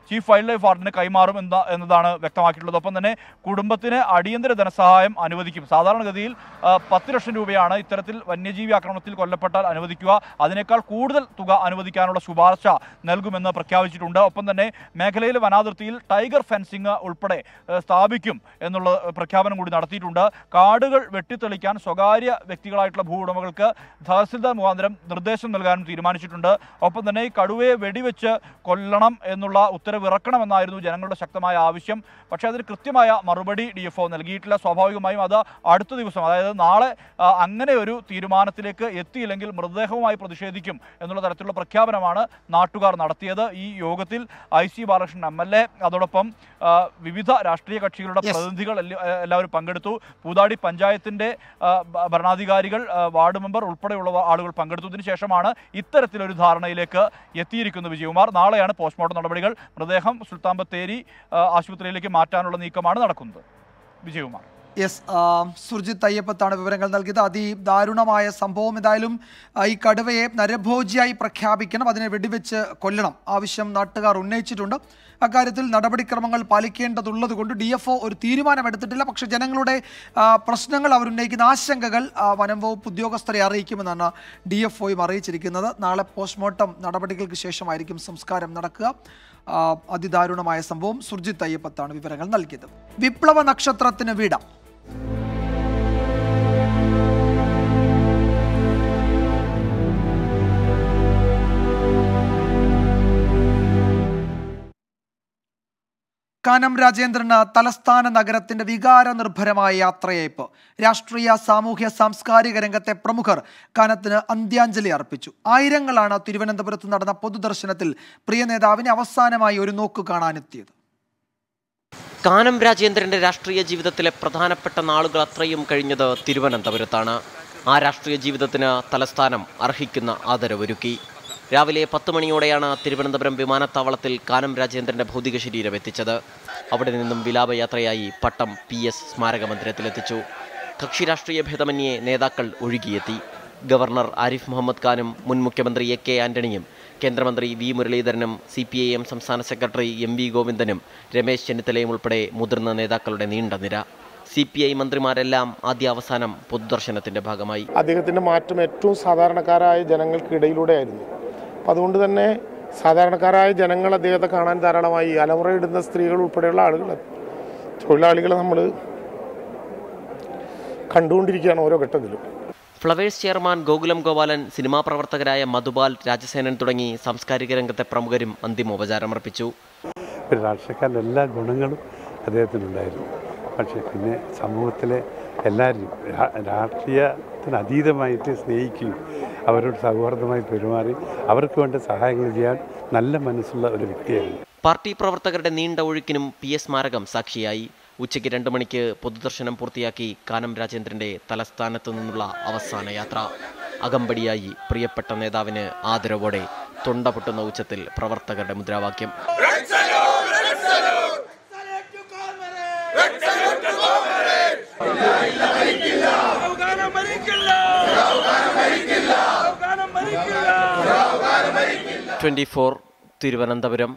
ചീഫ് വൈൽഡ് ലൈഫ് വാർഡന് കൈമാറും എന്ന എന്നതാണ് വ്യക്തമാക്കിയിട്ടുള്ളത് ഒപ്പം തന്നെ കുടുംബത്തിന് അടിയന്തര ധനസഹായം അനുവദിക്കും സാധാരണഗതിയിൽ ആ, പത്ത് ലക്ഷം രൂപയാണ് ഇത്തരത്തിൽ വന്യജീവി ആക്രമണത്തിൽ കൊല്ലപ്പെട്ടാൽ അനുവദിക്കുക അതിനേക്കാൾ കൂടുതൽ തുക അനുവദിക്കാനുള്ള ശുപാർശ നൽകുമെന്ന് പ്രഖ്യാപിച്ചിട്ടുണ്ട് ഒപ്പം തന്നെ മേഖലയിലെ വനാതിർത്തിയിൽ ടൈഗർ ഫെൻസിംഗ് ഉൾപ്പെടെ ആ, സ്ഥാപിക്കും എന്നുള്ള പ്രഖ്യാപനം കൂടി നടത്തിയിട്ടുണ്ട് കാടുകൾ വെട്ടിത്തെളിക്കാൻ സ്വകാര്യ വ്യക്തികളായിട്ടുള്ള ഭൂ ഉടമകൾക്ക് തഹസിൽദാർ മുഖാന്തരം നിർദ്ദേശം നൽകാനും തീരുമാനിച്ചിട്ടുണ്ട് ഒപ്പം തന്നെ ഈ കടുവയെ വെടിവെച്ച് കൊല്ലണം എന്നുള്ള ഉത്തരവ് ഇറക്കണമെന്നായിരുന്നു ജനങ്ങളുടെ ശക്തമായ ആവശ്യം പക്ഷേ അതിന് കൃത്യമായ മറുപടി ഡി എഫ് ഒ നൽകിയിട്ടില്ല സ്വാഭാവികമായും അത് അടുത്ത ദിവസം അതായത് നാളെ ആ, അങ്ങനെ ഒരു തീരുമാനത്തിലേക്ക് എത്തിയില്ലെങ്കിൽ മൃതദേഹവുമായി പ്രതിഷേധിക്കും എന്നുള്ള തരത്തിലുള്ള പ്രഖ്യാപനമാണ് നാട്ടുകാർ നടത്തിയത് ഈ യോഗത്തിൽ I C Balakrishnan M L A അതോടൊപ്പം ആ, വിവിധ രാഷ്ട്രീയ കക്ഷികളുടെ Yes. പ്രതിനിധികൾ എല്ലാ- എല്ലാവരും പങ്കെടുത്തു പൂതാടി പഞ്ചായത്തിന്റെ ആ, ഭ- ഭരണാധികാരികൾ ആ, വാർഡ് മെമ്പർ ഉൾപ്പെടെയുള്ള ആളുകൾ പങ്കെടുത്തതിന് ശേഷമാണ് ഇത്തരത്തിലൊരു ധാരണയിലേക്ക് എത്തിയിരിക്കുന്നത് വിജയകുമാർ നാളെയാണ് പോസ്റ്റ്മോർട്ടം നടപടികൾ മൃതദേഹം സുൽത്താൻ ബത്തേരി ആ, ആശുപത്രിയിലേക്ക് മാറ്റാനുള്ള നീക്കമാണ് നടക്കുന്നത് വിജയകുമാർ യെസ് സുർജിത്ത് അയ്യപ്പത്താണ് വിവരങ്ങൾ നൽകിയത് അതിദാരുണമായ സംഭവം എന്തായാലും ആ, ഈ കടുവയെ നരഭോജിയായി പ്രഖ്യാപിക്കണം അതിനെ വെടിവെച്ച് കൊല്ലണം ആവശ്യം നാട്ടുകാർ ഉന്നയിച്ചിട്ടുണ്ട് അക്കാര്യത്തിൽ നടപടിക്രമങ്ങൾ പാലിക്കേണ്ടതുള്ളത് കൊണ്ട് ഡി എഫ് ഒ ഒരു തീരുമാനമെടുത്തിട്ടില്ല പക്ഷേ ജനങ്ങളുടെ ആ, പ്രശ്നങ്ങൾ അവരുന്നയിക്കുന്ന ആശങ്കകൾ ആ, വനം വകുപ്പ് ഉദ്യോഗസ്ഥരെ അറിയിക്കുമെന്നാണ് ഡി എഫ് ഒയും അറിയിച്ചിരിക്കുന്നത് നാളെ പോസ്റ്റ്മോർട്ടം നടപടികൾക്ക് ശേഷമായിരിക്കും സംസ്കാരം നടക്കുക ആ, അതിദാരുണമായ സംഭവം സുർജിത്ത് അയ്യപ്പത്താണ് വിവരങ്ങൾ നൽകിയത് വിപ്ലവ നക്ഷത്രത്തിന് വിട കാനം രാജേന്ദ്രന് തലസ്ഥാന നഗരത്തിന്റെ വികാര നിർഭരമായ യാത്രയയപ്പ് രാഷ്ട്രീയ സാമൂഹ്യ സാംസ്കാരിക രംഗത്തെ പ്രമുഖർ കാനത്തിന് അന്ത്യാഞ്ജലി അർപ്പിച്ചു ആയിരങ്ങളാണ് തിരുവനന്തപുരത്ത് നടന്ന പൊതുദർശനത്തിൽ പ്രിയ നേതാവിനെ അവസാനമായി ഒരു നോക്ക് കാണാനെത്തിയത് കാനം രാജേന്ദ്രന്റെ രാഷ്ട്രീയ ജീവിതത്തിലെ പ്രധാനപ്പെട്ട നാളുകൾ അത്രയും കഴിഞ്ഞത് തിരുവനന്തപുരത്താണ് ആ രാഷ്ട്രീയ ജീവിതത്തിന് തലസ്ഥാനം അർഹിക്കുന്ന ആദരവൊരുക്കി രാവിലെ പത്ത് മണിയോടെയാണ് തിരുവനന്തപുരം വിമാനത്താവളത്തിൽ കാനം രാജേന്ദ്രന്റെ ഭൗതിക ശരീരം എത്തിച്ചത് അവിടെ നിന്നും വിലാപയാത്രയായി പട്ടം പി എസ് സ്മാരക മന്ദിരത്തിലെത്തിച്ചു കക്ഷി രാഷ്ട്രീയ ഭേദമന്യേ നേതാക്കൾ ഒഴുകിയെത്തി ഗവർണർ ആരിഫ് മുഹമ്മദ് ഖാനും മുൻ മുഖ്യമന്ത്രി എ കെ ആന്റണിയും കേന്ദ്രമന്ത്രി വി മുരളീധരനും സി പി ഐ എം സംസ്ഥാന സെക്രട്ടറി എം വി ഗോവിന്ദനും രമേശ് ചെന്നിത്തലയും ഉൾപ്പെടെ മുതിർന്ന നേതാക്കളുടെ നീണ്ട നിര സി പി ഐ മന്ത്രിമാരെല്ലാം ആദ്യ അവസാനം പൊതുദർശനത്തിന്റെ ഭാഗമായി അദ്ദേഹത്തിൻ്റെ മാറ്റം ഏറ്റവും സാധാരണക്കാരായ ജനങ്ങൾക്കിടയിലൂടെയായിരുന്നു അപ്പം അതുകൊണ്ട് തന്നെ സാധാരണക്കാരായ ജനങ്ങൾ അദ്ദേഹത്തെ കാണാൻ ധാരാളമായി അലമുറയിടുന്ന സ്ത്രീകൾ ഉൾപ്പെടെയുള്ള ആളുകൾ തൊഴിലാളികളെ നമ്മൾ കണ്ടുകൊണ്ടിരിക്കുകയാണ് ഓരോ ഘട്ടത്തിലും Flowers chairman Gokulam Gopalan cinema പ്രവർത്തകരായ മധുപാൽ രാജസേനൻ തുടങ്ങി സാംസ്കാരിക രംഗത്തെ പ്രമുഖരും അന്തിമോപചാരമർപ്പിച്ചു ഒരു രാഷ്ട്രീയക്കാരൻ്റെ എല്ലാ ഗുണങ്ങളും അദ്ദേഹത്തിനുണ്ടായിരുന്നു പക്ഷേ പിന്നെ സമൂഹത്തിലെ എല്ലാവരും രാ- രാഷ്ട്രീയത്തിന് അതീതമായിട്ട് സ്നേഹിക്കുകയും അവരോട് സൗഹാർദ്ദമായി പെരുമാറി അവർക്ക് വേണ്ട സഹായങ്ങൾ ചെയ്യാൻ നല്ല മനസ്സുള്ള ഒരു വ്യക്തിയായിരുന്നു പാർട്ടി പ്രവർത്തകരുടെ നീണ്ട ഒഴുക്കിനും പി എസ് സ്മാരകം സാക്ഷിയായി ഉച്ചയ്ക്ക് രണ്ട് മണിക്ക് പൊതുദർശനം പൂർത്തിയാക്കി കാനം രാജേന്ദ്രന്റെ തലസ്ഥാനത്തു നിന്നുള്ള അവസാന യാത്ര അകമ്പടിയായി പ്രിയപ്പെട്ട നേതാവിന് ആദരവോടെ തൊണ്ട പൊട്ടുന്ന ഉച്ചത്തിൽ പ്രവർത്തകരുടെ മുദ്രാവാക്യം ട്വന്റി ഫോർ തിരുവനന്തപുരം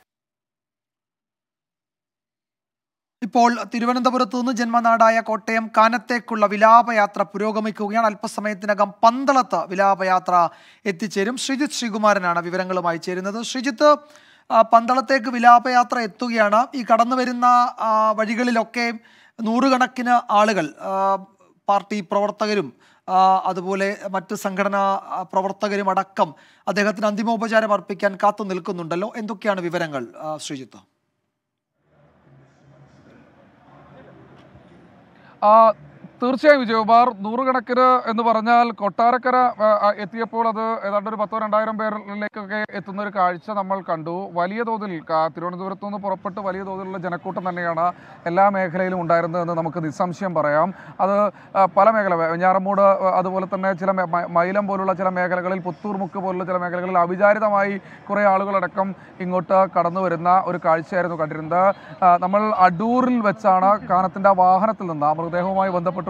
ഇപ്പോൾ തിരുവനന്തപുരത്ത് നിന്ന് ജന്മനാടായ കോട്ടയം കാനത്തേക്കുള്ള വിലാപയാത്ര പുരോഗമിക്കുകയാണ് അല്പസമയത്തിനകം പന്തളത്ത് വിലാപയാത്ര എത്തിച്ചേരും ശ്രീജിത്ത് ശ്രീകുമാരനാണ് വിവരങ്ങളുമായി ചേരുന്നത് ശ്രീജിത്ത് ആ, പന്തളത്തേക്ക് വിലാപയാത്ര എത്തുകയാണ് ഈ കടന്നു വരുന്ന ആ, വഴികളിലൊക്കെ നൂറുകണക്കിന് ആളുകൾ ആ, പാർട്ടി പ്രവർത്തകരും ആ, അതുപോലെ മറ്റ് സംഘടനാ ആ, പ്രവർത്തകരും അടക്കം അദ്ദേഹത്തിന് അന്തിമോപചാരം അർപ്പിക്കാൻ കാത്തു നിൽക്കുന്നുണ്ടല്ലോ എന്തൊക്കെയാണ് വിവരങ്ങൾ ആ, ശ്രീജിത്ത് ആ, തീർച്ചയായും വിജയകുമാർ നൂറുകണക്കിന് എന്ന് പറഞ്ഞാൽ കൊട്ടാരക്കര ആ, ആ, എത്തിയപ്പോൾ അത് ഏതാണ്ട് ഒരു പത്തോ രണ്ടായിരം പേരിലേക്കൊക്കെ എത്തുന്ന ഒരു കാഴ്ച നമ്മൾ കണ്ടു വലിയ തോതിൽ കാ- തിരുവനന്തപുരത്ത് നിന്ന് പുറപ്പെട്ട് വലിയ തോതിലുള്ള ജനക്കൂട്ടം തന്നെയാണ് എല്ലാ മേഖലയിലും ഉണ്ടായിരുന്നതെന്ന് നമുക്ക് നിസ്സംശയം പറയാം അത് ആ, പല മേഖല വെഞ്ഞാറമൂട് ആ, അതുപോലെ തന്നെ ചില മെ- മ- മൈലം പോലുള്ള ചില മേഖലകളിൽ പുത്തൂർ മുക്ക് പോലുള്ള ചില മേഖലകളിൽ അവിചാരിതമായി കുറേ ആളുകളടക്കം ഇങ്ങോട്ട് കടന്നു വരുന്ന ഒരു കാഴ്ചയായിരുന്നു കണ്ടിരുന്നത് ആ, നമ്മൾ അടൂരിൽ വെച്ചാണ് കാനത്തിൻ്റെ ആ വാഹനത്തിൽ നിന്ന് ആ മൃതദേഹവുമായി ബന്ധപ്പെട്ടുള്ള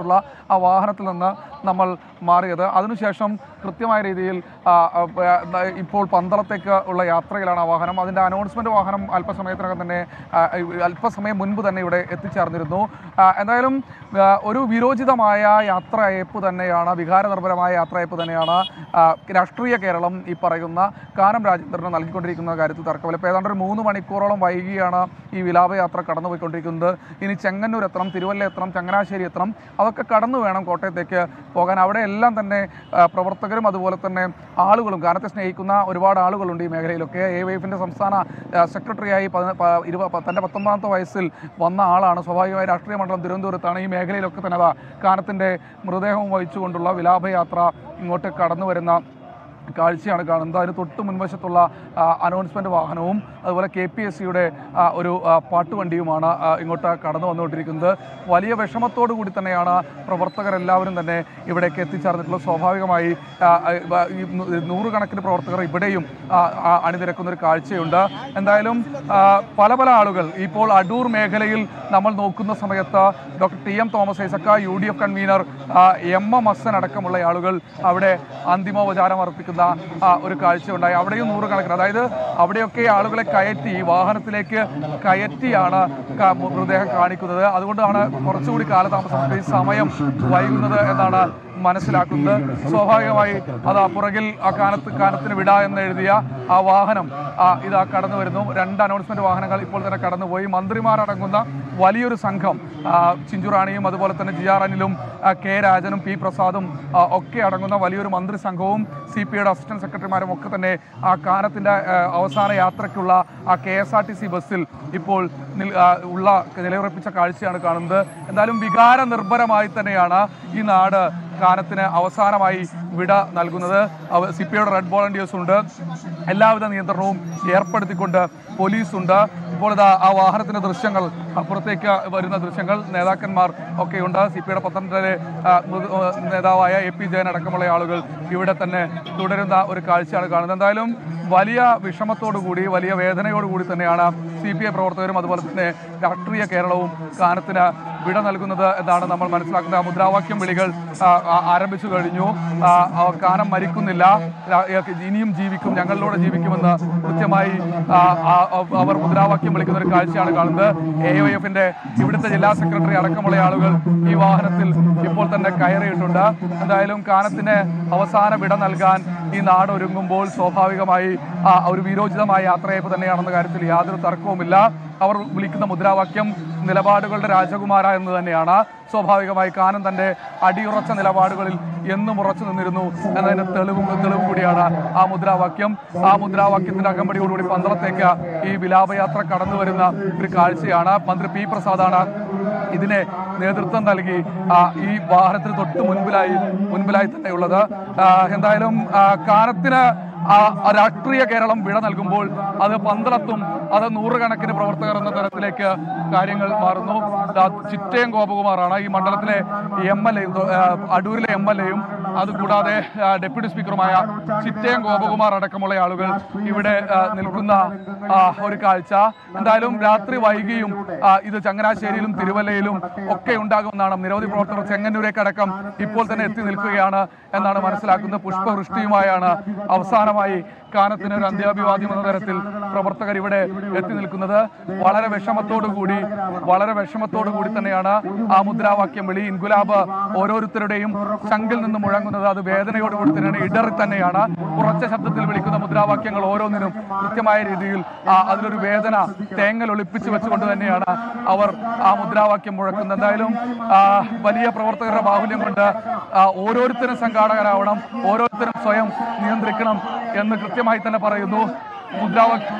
കൊണ്ടുള്ള ആ വാഹനത്തിൽ നിന്ന് നമ്മൾ മാറിയത് അതിനുശേഷം കൃത്യമായ രീതിയിൽ ആ, ആ, ആ, ഇപ്പോൾ പന്തളത്തേക്ക് ഉള്ള യാത്രയിലാണ് ആ വാഹനം അതിൻ്റെ അനൗൺസ്മെൻറ്റ് വാഹനം അല്പസമയത്തിനകം തന്നെ ആ, അല്പസമയം മുൻപ് തന്നെ ഇവിടെ എത്തിച്ചേർന്നിരുന്നു ആ, എന്തായാലും ആ, ഒരു വിരോചിതമായ യാത്രയയപ്പ് തന്നെയാണ് വികാരനിർഭരമായ യാത്രയയപ്പ് തന്നെയാണ് ആ, രാഷ്ട്രീയ കേരളം ഈ പറയുന്ന കാനം രാജേന്ദ്രന് നൽകിക്കൊണ്ടിരിക്കുന്ന കാര്യത്തിൽ തർക്കമില്ല ഇപ്പോൾ ഏതാണ്ട് ഒരു മൂന്ന് മണിക്കൂറോളം വൈകിയാണ് ഈ വിലാപയാത്ര കടന്നുപോയിക്കൊണ്ടിരിക്കുന്നത് ഇനി ചെങ്ങന്നൂർ എത്തണം തിരുവല്ല എത്തണം ചങ്ങനാശ്ശേരി എത്തണം അതൊക്കെ കടന്നു വേണം കോട്ടയത്തേക്ക് പോകാൻ അവിടെ എല്ലാം തന്നെ ആ, പ്രവർത്തകരും അതുപോലെ തന്നെ ആളുകളും കാനത്തെ സ്നേഹിക്കുന്ന ഒരുപാട് ആളുകളുണ്ട് ഈ മേഖലയിലൊക്കെ എ വൈ എഫിൻ്റെ സംസ്ഥാന ആ, സെക്രട്ടറിയായി പതിന- പ- ഇരുപ പ- തൻ്റെ പത്തൊമ്പതാമത്തെ വയസ്സിൽ വന്ന ആളാണ് സ്വാഭാവികമായി രാഷ്ട്രീയ മണ്ഡലം തിരുവനന്തപുരത്താണ് ഈ മേഖലയിലൊക്കെ തന്നെ അതാ കാനത്തിൻ്റെ മൃതദേഹം വഹിച്ചുകൊണ്ടുള്ള വിലാപയാത്ര ഇങ്ങോട്ട് കടന്നു വരുന്ന കാഴ്ചയാണ് കാണുന്നത് അതിന് തൊട്ട് മുൻവശത്തുള്ള അനൗൺസ്മെൻറ്റ് വാഹനവും അതുപോലെ കെ പി എസ് സിയുടെ ഒരു ആ, പാട്ടുവണ്ടിയുമാണ് ആ, ഇങ്ങോട്ട് കടന്നു വന്നുകൊണ്ടിരിക്കുന്നത് വലിയ വിഷമത്തോടു കൂടി തന്നെയാണ് പ്രവർത്തകരെല്ലാവരും തന്നെ ഇവിടേക്ക് എത്തിച്ചേർന്നിട്ടുള്ളത് സ്വാഭാവികമായി ആ, ആ, ഈ നൂ- നൂറുകണക്കിന് പ്രവർത്തകർ ഇവിടെയും ആ, ആ, അണിനിരക്കുന്ന ഒരു കാഴ്ചയുണ്ട് എന്തായാലും ആ, പല പല ആളുകൾ ഇപ്പോൾ അടൂർ മേഖലയിൽ നമ്മൾ നോക്കുന്ന സമയത്ത് doctor T M Thomas Isaac U D F convener ആ, എം എം ഹസൻ അടക്കമുള്ള ആളുകൾ അവിടെ അന്തിമോപചാരം അർപ്പിക്കുന്ന ആ, ഒരു കാഴ്ചയുണ്ടായി അവിടെയും നൂറുകണക്കിന് അതായത് അവിടെയൊക്കെ ആളുകളെ കയറ്റി വാഹനത്തിലേക്ക് കയറ്റിയാണ് ക- മൃതദേഹം കാണിക്കുന്നത് അതുകൊണ്ടാണ് കുറച്ചുകൂടി കാലതാമസം ഈ സമയം വൈകുന്നത് എന്നാണ് മനസ്സിലാക്കുന്നത് സ്വാഭാവികമായി അത് പുറകിൽ ആ കാനത്ത് കാനത്തിന് വിട എന്ന് എഴുതിയ ആ വാഹനം ആ, ഇതാ കടന്നു വരുന്നു രണ്ട് അനൗൺസ്മെന്റ് വാഹനങ്ങൾ ഇപ്പോൾ തന്നെ കടന്നുപോയി മന്ത്രിമാരടങ്ങുന്ന വലിയൊരു സംഘം ആ, ചിഞ്ചുറാണിയും അതുപോലെ തന്നെ ജി ആർ അനിലും ആ, കെ രാജനും പി പ്രസാദും ആ, ഒക്കെ അടങ്ങുന്ന വലിയൊരു മന്ത്രി സംഘവും സി പി ഐയുടെ അസിസ്റ്റന്റ് സെക്രട്ടറിമാരും ഒക്കെ തന്നെ ആ കാനത്തിന്റെ ആ, അവസാന യാത്രയ്ക്കുള്ള ആ K S R T C ബസ്സിൽ ഇപ്പോൾ നിൽ- ആ, ഉള്ള നിലയുറപ്പിച്ച കാഴ്ചയാണ് കാണുന്നത് എന്തായാലും വികാര നിർഭരമായി തന്നെയാണ് ഈ നാട് കാനത്തിന് അവസാനമായി വിട നൽകുന്നത് സി പി ഐയുടെ റെഡ് വോളണ്ടിയേഴ്സ് ഉണ്ട് എല്ലാവിധ നിയന്ത്രണവും ഏർപ്പെടുത്തിക്കൊണ്ട് പോലീസുണ്ട് ഇപ്പോൾ ഇതാ ആ വാഹനത്തിന്റെ ദൃശ്യങ്ങൾ അപ്പുറത്തേക്ക് വരുന്ന ദൃശ്യങ്ങൾ നേതാക്കന്മാർ ഒക്കെയുണ്ട് സി പി ഐയുടെ പത്തനംതിട്ടയിലെ ആ, മൃദു- ആ, നേതാവായ എ പി ജയൻ അടക്കമുള്ള ആളുകൾ ഇവിടെ തന്നെ തുടരുന്ന ഒരു കാഴ്ചയാണ് കാണുന്നത് എന്തായാലും വലിയ വിഷമത്തോടു കൂടി വലിയ വേദനയോടു കൂടി തന്നെയാണ് സി പി ഐ പ്രവർത്തകരും അതുപോലെ തന്നെ രാഷ്ട്രീയ കേരളവും കാനത്തിന് വിട നൽകുന്നത് എന്നാണ് നമ്മൾ മനസ്സിലാക്കുന്നത് ആ മുദ്രാവാക്യം വിളികൾ ആ, ആ, ആരംഭിച്ചു കഴിഞ്ഞു ആ, ആ, കാനം മരിക്കുന്നില്ല ആ, ഇനിയും ജീവിക്കും ഞങ്ങളിലൂടെ ജീവിക്കുമെന്ന് കൃത്യമായി ആ, ആ, അവർ മുദ്രാവാക്യം വിളിക്കുന്ന ഒരു കാഴ്ചയാണ് കാണുന്നത് എ ഒ എഫിന്റെ ഇവിടുത്തെ ജില്ലാ സെക്രട്ടറി അടക്കമുള്ള ആളുകൾ ഈ വാഹനത്തിൽ ഇപ്പോൾ തന്നെ കയറിയിട്ടുണ്ട് എന്തായാലും കാനത്തിന് അവസാന വിട നൽകാൻ ഈ നാട് ഒരുങ്ങുമ്പോൾ സ്വാഭാവികമായി ആ, ഒരു വീരോചിതമായ യാത്രയപ്പ് തന്നെയാണെന്ന കാര്യത്തിൽ യാതൊരു തർക്കവുമില്ല അവർ വിളിക്കുന്ന മുദ്രാവാക്യം നിലപാടുകളുടെ രാജകുമാര എന്ന് തന്നെയാണ് സ്വാഭാവികമായി കാനം തന്റെ അടിയുറച്ച നിലപാടുകളിൽ എന്നും ഉറച്ചു നിന്നിരുന്നു എന്നതിന് തെളിവും തെളിവ് കൂടിയാണ് ആ മുദ്രാവാക്യം ആ മുദ്രാവാക്യത്തിന്റെ അകമ്പടിയോടുകൂടി പന്തളത്തേക്ക് ഈ വിലാപയാത്ര കടന്നു വരുന്ന ഒരു കാഴ്ചയാണ് മന്ത്രി പി പ്രസാദാണ് ഇതിനെ നേതൃത്വം നൽകി ആ, ഈ വാഹനത്തിന് തൊട്ട് മുൻപിലായി മുൻപിലായി തന്നെ ഉള്ളത് ആ, എന്തായാലും ആ, കാനത്തിന് ആ ആ രാഷ്ട്രീയ കേരളം വിട നൽകുമ്പോൾ അത് പന്തളത്തും അത് നൂറുകണക്കിന് പ്രവർത്തകർ എന്ന തരത്തിലേക്ക് കാര്യങ്ങൾ മാറുന്നു ദാ ചിറ്റയം ഗോപകുമാറാണ് ഈ മണ്ഡലത്തിലെ എം എൽ എയും അടൂരിലെ എം എൽ എയും അതുകൂടാതെ ആ, ഡെപ്യൂട്ടി സ്പീക്കറുമായ ചിറ്റയം ഗോപകുമാർ അടക്കമുള്ള ആളുകൾ ഇവിടെ ആ, നിൽക്കുന്ന ആ, ഒരു കാഴ്ച എന്തായാലും രാത്രി വൈകിയും ആ, ഇത് ചങ്ങനാശ്ശേരിയിലും തിരുവല്ലയിലും ഒക്കെ ഉണ്ടാകുമെന്നാണ് നിരവധി പ്രവർത്തകർ ചെങ്ങന്നൂരേക്കടക്കം ഇപ്പോൾ തന്നെ എത്തി നിൽക്കുകയാണ് എന്നാണ് മനസ്സിലാക്കുന്നത് പുഷ്പവൃഷ്ടിയുമായാണ് അവസാനമായി കാനത്തിന് ഒരു അന്ത്യാഭിവാദ്യം എന്ന തരത്തിൽ പ്രവർത്തകർ ഇവിടെ എത്തി നിൽക്കുന്നത് വളരെ വിഷമത്തോടു കൂടി വളരെ വിഷമത്തോടു കൂടി തന്നെയാണ് ആ മുദ്രാവാക്യം വിളി ഇൻഗുലാബ് ഓരോരുത്തരുടെയും ശങ്കിൽ നിന്ന് മുഴങ്ങുന്നത് അത് വേദനയോടുകൂടി തന്നെയാണ് ഇടറി തന്നെയാണ് ഉറച്ച ശബ്ദത്തിൽ വിളിക്കുന്ന മുദ്രാവാക്യങ്ങൾ ഓരോന്നിനും കൃത്യമായ രീതിയിൽ ആ അതിലൊരു വേദന തേങ്ങൽ ഒളിപ്പിച്ച് വെച്ചുകൊണ്ട് തന്നെയാണ് അവർ ആ മുദ്രാവാക്യം മുഴക്കുന്നത് എന്തായാലും ആ, വലിയ പ്രവർത്തകരുടെ ബാഹുല്യം കൊണ്ട് ആ, ഓരോരുത്തരും സംഘാടകരാവണം ഓരോരുത്തരും സ്വയം നിയന്ത്രിക്കണം എന്ന് കൃത്യമായി തന്നെ പറയുന്നു മുദ്രാവാക്യം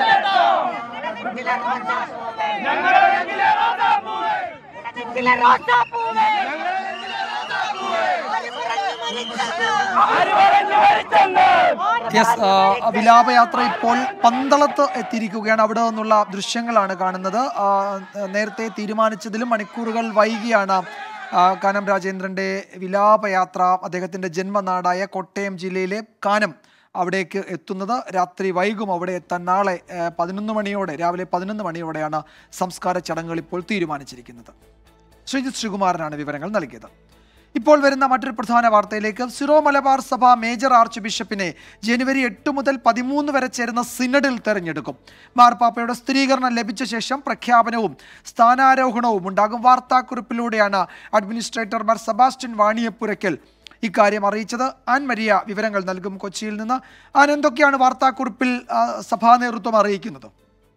യെസ് ആ, വിലാപയാത്ര ഇപ്പോൾ പന്തളത്ത് എത്തിയിരിക്കുകയാണ് അവിടെ നിന്നുള്ള ദൃശ്യങ്ങളാണ് കാണുന്നത് ആ, നേരത്തെ തീരുമാനിച്ചതിലും മണിക്കൂറുകൾ വൈകിയാണ് ആ, കാനം രാജേന്ദ്രന്റെ വിലാപയാത്ര അദ്ദേഹത്തിന്റെ ജന്മനാടായ കോട്ടയം ജില്ലയിലെ കാനം അവിടേക്ക് എത്തുന്നത് രാത്രി വൈകും അവിടെ എത്താൻ നാളെ പതിനൊന്ന് മണിയോടെ രാവിലെ പതിനൊന്ന് മണിയോടെയാണ് സംസ്കാര ചടങ്ങുകൾ ഇപ്പോൾ തീരുമാനിച്ചിരിക്കുന്നത് ശ്രീജിത് ശ്രീകുമാരനാണ് വിവരങ്ങൾ നൽകിയത് ഇപ്പോൾ വരുന്ന മറ്റൊരു പ്രധാന വാർത്തയിലേക്ക് സിറോ മലബാർ സഭ മേജർ ആർച്ച് ബിഷപ്പിനെ ജനുവരി എട്ട് മുതൽ പതിമൂന്ന് വരെ ചേരുന്ന സിനഡിൽ തെരഞ്ഞെടുക്കും മാർപ്പാപ്പയുടെ സ്ഥിരീകരണം ലഭിച്ച ശേഷം പ്രഖ്യാപനവും സ്ഥാനാരോഹണവും ഉണ്ടാകും വാർത്താക്കുറിപ്പിലൂടെയാണ് അഡ്മിനിസ്ട്രേറ്റർ മാർ സെബാസ്റ്റ്യൻ വാണിയപ്പുരയ്ക്കൽ ഇക്കാര്യം അറിയിച്ചത് ആൻ മരിയ വിവരങ്ങൾ നൽകും കൊച്ചിയിൽ നിന്ന് ആൻ എന്തൊക്കെയാണ് വാർത്താക്കുറിപ്പിൽ ആ, സഭാ നേതൃത്വം അറിയിക്കുന്നത്